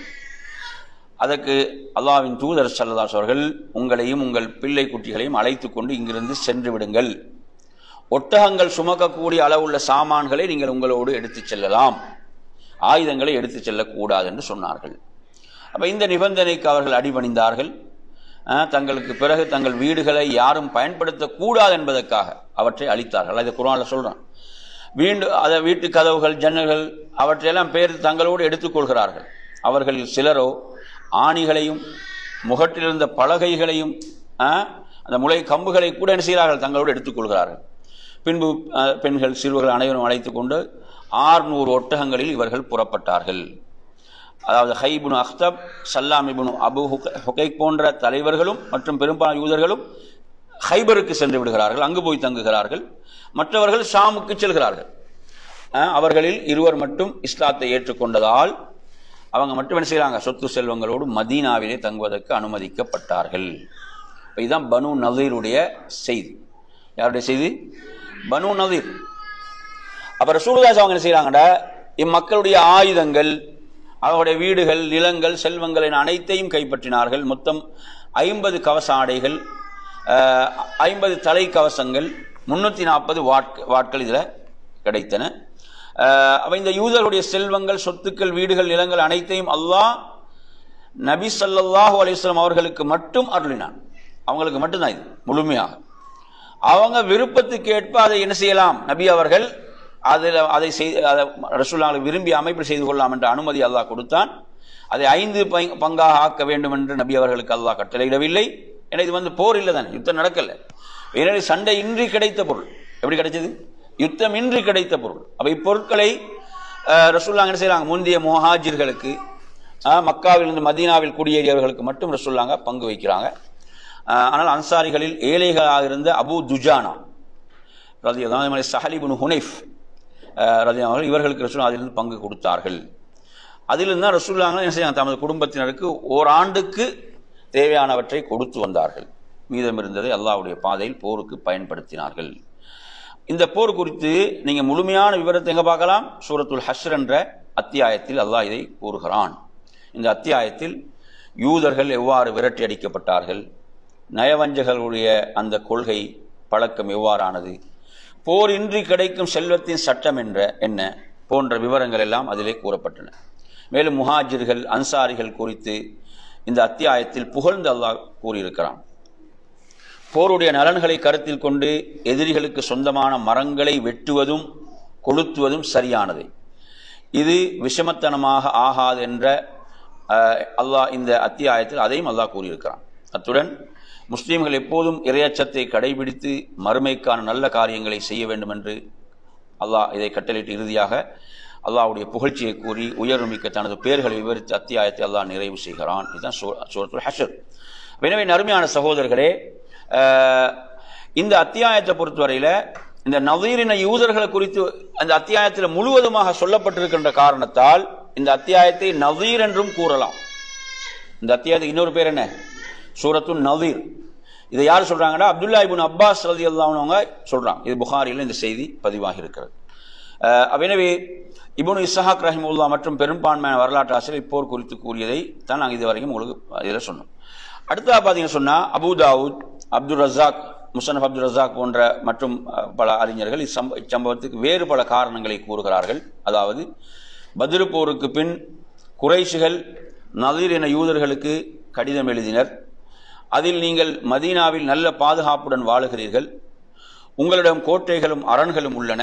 அதற்கு அல்லாஹ்வின் தூதர் சல்லதாஸ் அவர்கள் உங்களையும் உங்கள் பிள்ளை குட்டிகளையும் அழைத்து கொண்டு இங்கிருந்து சென்று விடுங்கள் ஒட்டகங்கள் சுமக்கக்கூடிய அளவுள்ள சாமான்களை நீங்கள் உங்களோடு எடுத்துச் செல்லலாம் ஆயுதங்களை எடுத்துச் செல்லக்கூடாது என்று சொன்னார்கள் அப்ப இந்த நிபந்தனைக்கு அவர்கள் அடிபணிந்தார்கள் அஹ், தங்களுக்கு பிறகு தங்கள் வீடுகளை யாரும் பயன்படுத்தக்கூடாது என்பதற்காக அவற்றை அளித்தார்கள் அதை குரான்ல சொல்றான் வீண்டு அதை வீட்டு கதவுகள் ஜன்னல்கள் அவற்றையெல்லாம் பேர் தங்களோடு எடுத்துக்கொள்கிறார்கள் அவர்களில் சிலரோ ஆணிகளையும் முகட்டிலிருந்த பலகைகளையும் அஹ், அந்த முளை கம்புகளை கூட என்ன செய்கிறார்கள் தங்களோடு எடுத்துக்கொள்கிறார்கள் பின்பு அஹ், பெண்கள் சிறுவர்கள் அனைவரும் அழைத்துக் கொண்டு ஆறுநூறு ஒட்டகங்களில் இவர்கள் புறப்பட்டார்கள் அதாவது ஹைபுனு அக்தப் சல்லாம் இபுனு அபு ஹுக- ஹுகைக் போன்ற தலைவர்களும் மற்றும் பெரும்பாலான யூதர்களும் ஹைபருக்கு சென்று விடுகிறார்கள் அங்கு போய் தங்குகிறார்கள் மற்றவர்கள் ஷாமுக்கு செல்கிறார்கள் அஹ், அவர்களில் இருவர் மட்டும் இஸ்லாத்தை ஏற்றுக்கொண்டதால் அவங்க மட்டும் என்ன செய்கிறாங்க சொத்து செல்வங்களோடு மதீனாவிலே தங்குவதற்கு அனுமதிக்கப்பட்டார்கள் இப்ப இதுதான் பனு நதீருடைய செய்தி யாருடைய செய்தி பனு நதீர் அப்ப ரசூலுதாஸ் அவங்க என்ன செய்யறாங்கடா இம்மக்களுடைய ஆயுதங்கள் அவருடைய வீடுகள் நிலங்கள் செல்வங்கள் என அனைத்தையும் கைப்பற்றினார்கள் மொத்தம் ஐம்பது கவச ஆடைகள் ஐம்பது தலை கவசங்கள் முன்னூற்றி நாற்பது வாட்க வாட்கள் இதில் கிடைத்தன அஹ், அப்ப இந்த யூதருடைய செல்வங்கள் சொத்துக்கள் வீடுகள் நிலங்கள் அனைத்தையும் அல்லாஹ் நபி ஸல்லல்லாஹு அலைஹி வஸல்லம் அவர்களுக்கு மட்டும் அருளினான் அவங்களுக்கு மட்டும்தான் இது முழுமையாக அவங்க விருப்பத்துக்கு ஏற்ப அதை என்ன செய்யலாம் நபி அவர்கள் அதில் அதை செய் அதை ரசூல்லாங்களை விரும்பி அமைப்பு செய்து கொள்ளலாம் என்ற அனுமதி அல்லாஹ் கொடுத்தான் அதை ஐந்து பங்- பங்காக ஆக்க வேண்டும் என்று நபி அவர்களுக்கு அல்லாஹ் கட்டளையிடவில்லை ஏன்னா இது வந்து போர் இல்லை தானே யுத்தம் நடக்கல எனவே சண்டை இன்றி கிடைத்த பொருள் எப்படி கிடைச்சது யுத்தம் இன்றி கிடைத்த பொருள் அப்ப இப்பொருட்களை அஹ், ரசூலுல்லாஹ் என்ன செய்றாங்க முந்தைய முஹாஜிர்களுக்கு அஹ், மக்காவிலிருந்து மதீனாவில் குடியேறியவர்களுக்கு மட்டும் ரசூலுல்லாங்க பங்கு வைக்கிறாங்க அஹ், ஆனால் அன்சாரிகளில் ஏழைகளாக இருந்த அபூ துஜானா ரதி அதாவது சஹலிபுன் ஹுனைஃப் அஹ், ரதி அவர்கள் இவர்களுக்கு ரசூல் அதிலிருந்து பங்கு கொடுத்தார்கள் அதிலிருந்து தான் ரசூல்லாங்க என்ன செய்யாங்க தமது குடும்பத்தினருக்கு ஓராண்டுக்கு தேவையானவற்றை கொடுத்து வந்தார்கள் மீதம் இருந்ததை அல்லாஹ்வுடைய பாதையில் போருக்கு பயன்படுத்தினார்கள் இந்த போர் குறித்து நீங்க முழுமையான விவரத்தை எங்க பார்க்கலாம் சூரத்துல் ஹஷ்ர் என்ற அத்தியாயத்தில் அல்லாஹ் இதை கூறுகிறான் இந்த அத்தியாயத்தில் யூதர்கள் எவ்வாறு விரட்டி அடிக்கப்பட்டார்கள் நயவஞ்சகர்களுடைய அந்த கொள்கை பழக்கம் எவ்வாறானது போர் இன்றி கிடைக்கும் செல்வத்தின் சட்டம் என்ற என்ன போன்ற விவரங்கள் எல்லாம் அதிலே கூறப்பட்டன மேலும் முஹாஜிர்கள் அன்சாரிகள் குறித்து இந்த அத்தியாயத்தில் புகழ்ந்து அல்லாஹ் கூறியிருக்கிறான் போருடைய நலன்களை கருத்தில் கொண்டு எதிரிகளுக்கு சொந்தமான மரங்களை வெட்டுவதும் கொளுத்துவதும் சரியானது இது விஷமத்தனமாக ஆகாது என்ற அஹ், அல்லாஹ் இந்த அத்தியாயத்தில் அதையும் அல்லாஹ் கூறியிருக்கிறான் அத்துடன் முஸ்லீம்கள் எப்போதும் இரையச்சத்தை கடைபிடித்து மறுமைக்கான நல்ல காரியங்களை செய்ய வேண்டும் என்று அல்லாஹ் இதை கட்டளையிட்டு இறுதியாக அல்லாஹ்வுடைய புகழ்ச்சியை கூறி உயர்மிக்க தனது பெயர்களை விவரித்து அத்தியாயத்தை அல்லாஹ் நிறைவு செய்கிறான் இதுதான் சூ- சூரத்துல் ஹஷர் எனவே நறுமையான சகோதரர்களே அஹ், இந்த அத்தியாயத்தை பொறுத்தவரையில இந்த நவீரின யூதர்களை குறித்து அந்த அத்தியாயத்தில் முழுவதுமாக சொல்லப்பட்டிருக்கின்ற காரணத்தால் இந்த அத்தியாயத்தை நவீர் என்றும் கூறலாம் இந்த அத்தியாயத்துக்கு இன்னொரு பேர் என்ன சூரத்துன் நவீர் இதை யார் சொல்றாங்கன்னா அப்துல்லா இப்னு அப்பாஸ் ரதி அவங்க சொல்றாங்க இது புகாரியில் இந்த செய்தி பதிவாகி இருக்கிறது அஹ், எனவே இப்னு இஸ்ஹாக் ரஹிமுல்லா மற்றும் பெரும்பான்மையான வரலாற்று ஆசிரியர் இப்போர் குறித்து கூறியதை தான் நாங்கள் இது வரைக்கும் உங்களுக்கு இதில் சொன்னோம் அடுத்ததாக பார்த்தீங்கன்னு சொன்னா Abu Dawood Abdul Razzaq Musannaf Abdul Razzaq போன்ற மற்றும் அஹ், பல அறிஞர்கள் இச்சம்ப இச்சம்பவத்துக்கு வேறு பல காரணங்களை கூறுகிறார்கள் அதாவது பத்ரு போருக்கு பின் குறைஷிகள் நதீர் என யூதர்களுக்கு கடிதம் எழுதினர் அதில் நீங்கள் மதீனாவில் நல்ல பாதுகாப்புடன் வாழுகிறீர்கள் உங்களிடம் கோட்டைகளும் அரண்களும் உள்ளன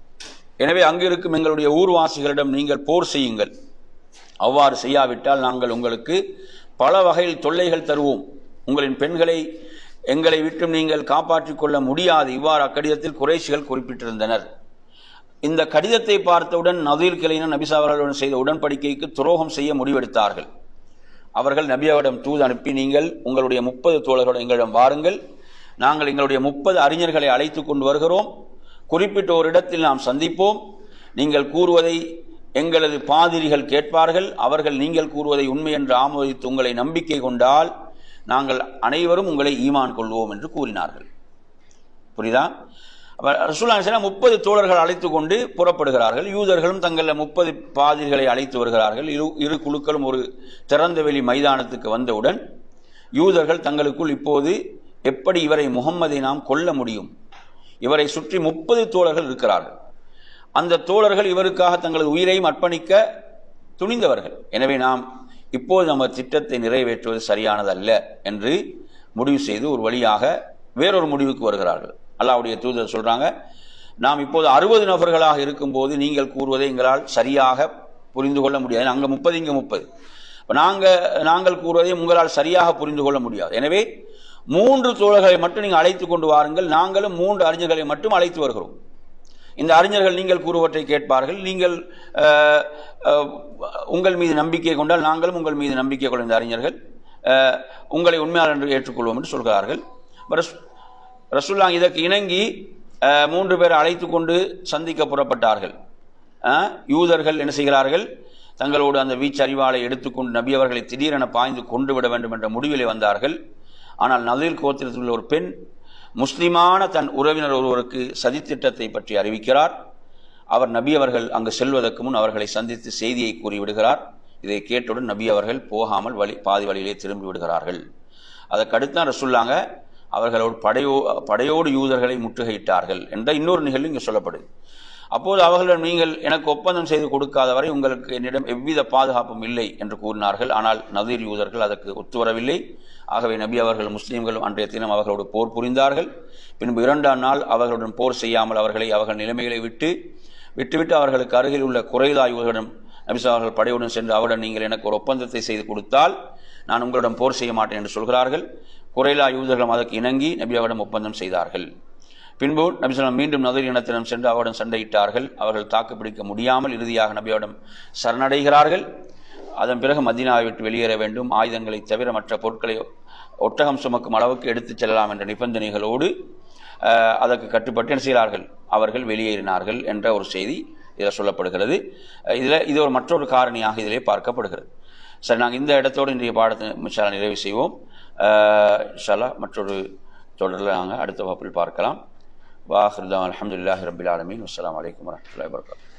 எனவே அங்கிருக்கும் எங்களுடைய ஊர்வாசிகளிடம் நீங்கள் போர் செய்யுங்கள் அவ்வாறு செய்யாவிட்டால் நாங்கள் உங்களுக்கு பல வகையில் தொல்லைகள் தருவோம் உங்களின் பெண்களை எங்களை விட்டும் நீங்கள் காப்பாற்றிக் கொள்ள முடியாது இவ்வாறு அக்கடிதத்தில் குறைஷிகள் குறிப்பிட்டிருந்தனர் இந்த கடிதத்தை பார்த்தவுடன் நதீர் கிளையினர் நபிசா அவர்களுடன் செய்த உடன்படிக்கைக்கு துரோகம் செய்ய முடிவெடுத்தார்கள் அவர்கள் நபியாவிடம் தூது அனுப்பி நீங்கள் உங்களுடைய முப்பது தோழர்களோடு எங்களிடம் வாருங்கள் நாங்கள் எங்களுடைய முப்பது அறிஞர்களை அழைத்து கொண்டு வருகிறோம் குறிப்பிட்ட ஒரு இடத்தில் நாம் சந்திப்போம் நீங்கள் கூறுவதை எங்களது பாதிரிகள் கேட்பார்கள் அவர்கள் நீங்கள் கூறுவதை உண்மை என்று ஆமோதித்து உங்களை நம்பிக்கை கொண்டால் நாங்கள் அனைவரும் உங்களை ஈமான் கொள்வோம் என்று கூறினார்கள் புரியுதா அப்ப ரசூலுல்லாஹி அலைஹி வஸல்லம் முப்பது தோழர்கள் அழைத்து கொண்டு புறப்படுகிறார்கள் யூதர்களும் தங்களில் முப்பது பாதிரிகளை அழைத்து வருகிறார்கள் இரு இரு குழுக்களும் ஒரு திறந்த வெளி மைதானத்துக்கு வந்தவுடன் யூதர்கள் தங்களுக்குள் இப்போது எப்படி இவரை முகம்மதை நாம் கொல்ல முடியும் இவரை சுற்றி முப்பது தோழர்கள் இருக்கிறார்கள் அந்த தோழர்கள் இவருக்காக தங்களது உயிரையும் அர்ப்பணிக்க துணிந்தவர்கள் எனவே நாம் இப்போது நம்ம திட்டத்தை நிறைவேற்றுவது சரியானதல்ல என்று முடிவு செய்து ஒரு வழியாக வேறொரு முடிவுக்கு வருகிறார்கள் அல்லாஹ்வுடைய தூதர் சொல்றாங்க நாம் இப்போது அறுபது நபர்களாக இருக்கும்போது நீங்கள் கூறுவதை எங்களால் சரியாக புரிந்து கொள்ள முடியாது அங்கே முப்பது இங்கே முப்பது இப்போ நாங்கள் நாங்கள் கூறுவதை உங்களால் சரியாக புரிந்து கொள்ள முடியாது எனவே மூன்று தோழர்களை மட்டும் நீங்கள் அழைத்து கொண்டு வாருங்கள் நாங்களும் மூன்று அறிஞர்களை மட்டும் அழைத்து வருகிறோம் இந்த அறிஞர்கள் நீங்கள் கூறுவற்றை கேட்பார்கள் நீங்கள் அஹ், அஹ், உங்கள் மீது நம்பிக்கை கொண்டால் நாங்களும் உங்கள் மீது நம்பிக்கை கொள்ள இந்த அறிஞர்கள் அஹ், உங்களை உண்மையாளர் என்று ஏற்றுக்கொள்வோம் என்று சொல்கிறார்கள் ரஸ்- ரசூல்லா இதற்கு இணங்கி அஹ், மூன்று பேரை அழைத்து கொண்டு சந்திக்க புறப்பட்டார்கள் அஹ், யூதர்கள் என்ன செய்கிறார்கள் தங்களோடு அந்த வீச்சறிவாளை எடுத்துக்கொண்டு நபி அவர்களை திடீரென பாய்ந்து கொண்டு விட வேண்டும் என்ற முடிவிலே வந்தார்கள் ஆனால் நதீர் கோத்திரத்தில் உள்ள ஒரு பெண் முஸ்லிமான தன் உறவினர் ஒருவருக்கு சதித்திட்டத்தை பற்றி அறிவிக்கிறார் அவர் நபி அவர்கள் அங்கு செல்வதற்கு முன் அவர்களை சந்தித்து செய்தியை கூறிவிடுகிறார் இதை கேட்டவுடன் நபி அவர்கள் போகாமல் வழி பாதி வழியிலே திரும்பி விடுகிறார்கள் அதற்கடுத்து தான் ரசுல்லாங்க அவர்களோடு படையோ படையோடு யூதர்களை முற்றுகையிட்டார்கள் என்ற இன்னொரு நிகழ்வு இங்கே சொல்லப்படுது அப்போது அவர்களிடம் நீங்கள் எனக்கு ஒப்பந்தம் செய்து கொடுக்காத வரை உங்களுக்கு என்னிடம் எவ்வித பாதுகாப்பும் இல்லை என்று கூறினார்கள் ஆனால் நதீர் யூதர்கள் அதற்கு ஒத்துவரவில்லை ஆகவே நபி அவர்கள் முஸ்லீம்கள் அன்றைய தினம் அவர்களோடு போர் புரிந்தார்கள் பின்பு இரண்டாம் நாள் அவர்களுடன் போர் செய்யாமல் அவர்களை அவர்கள் நிலைமைகளை விட்டு விட்டுவிட்டு அவர்களுக்கு அருகில் உள்ள குறைதா யூதரிடம் நபிசா அவர்கள் படையுடன் சென்று அவருடன் நீங்கள் எனக்கு ஒரு ஒப்பந்தத்தை செய்து கொடுத்தால் நான் உங்களிடம் போர் செய்ய மாட்டேன் என்று சொல்கிறார்கள் குறைலா யூதர்களும் அதற்கு இணங்கி நபி அவரிடம் ஒப்பந்தம் செய்தார்கள் பின்பு நபிசல்லாம் மீண்டும் நதர் இனத்திடம் சென்று அவரிடம் சண்டையிட்டார்கள் அவர்கள் தாக்குப்பிடிக்க முடியாமல் இறுதியாக நபியோடம் சரணடைகிறார்கள் அதன் பிறகு மதீனாவை விட்டு வெளியேற வேண்டும் ஆயுதங்களை தவிர மற்ற பொருட்களை ஒட்டகம் சுமக்கும் அளவுக்கு எடுத்துச் செல்லலாம் என்ற நிபந்தனைகளோடு அஹ், அதற்கு கட்டுப்பட்டு என்ன செய்கிறார்கள் அவர்கள் வெளியேறினார்கள் என்ற ஒரு செய்தி இதில் சொல்லப்படுகிறது அஹ், இதில் இது ஒரு மற்றொரு காரணியாக இதிலே பார்க்கப்படுகிறது சரி நாங்கள் இந்த இடத்தோடு இன்றைய பாடத்தை மிஷாலா நிறைவு செய்வோம் அஹ், இன்ஷால்லா மற்றொரு தொடரில் நாங்கள் அடுத்த வகுப்பில் பார்க்கலாம் வாஹிருதா அலமதுல்லாஹி ரபில் ஆலமீன் அஸ்ஸலாமு அலைக்கும் வரஹ்மத்துல்லாஹி வபரகாத்துஹு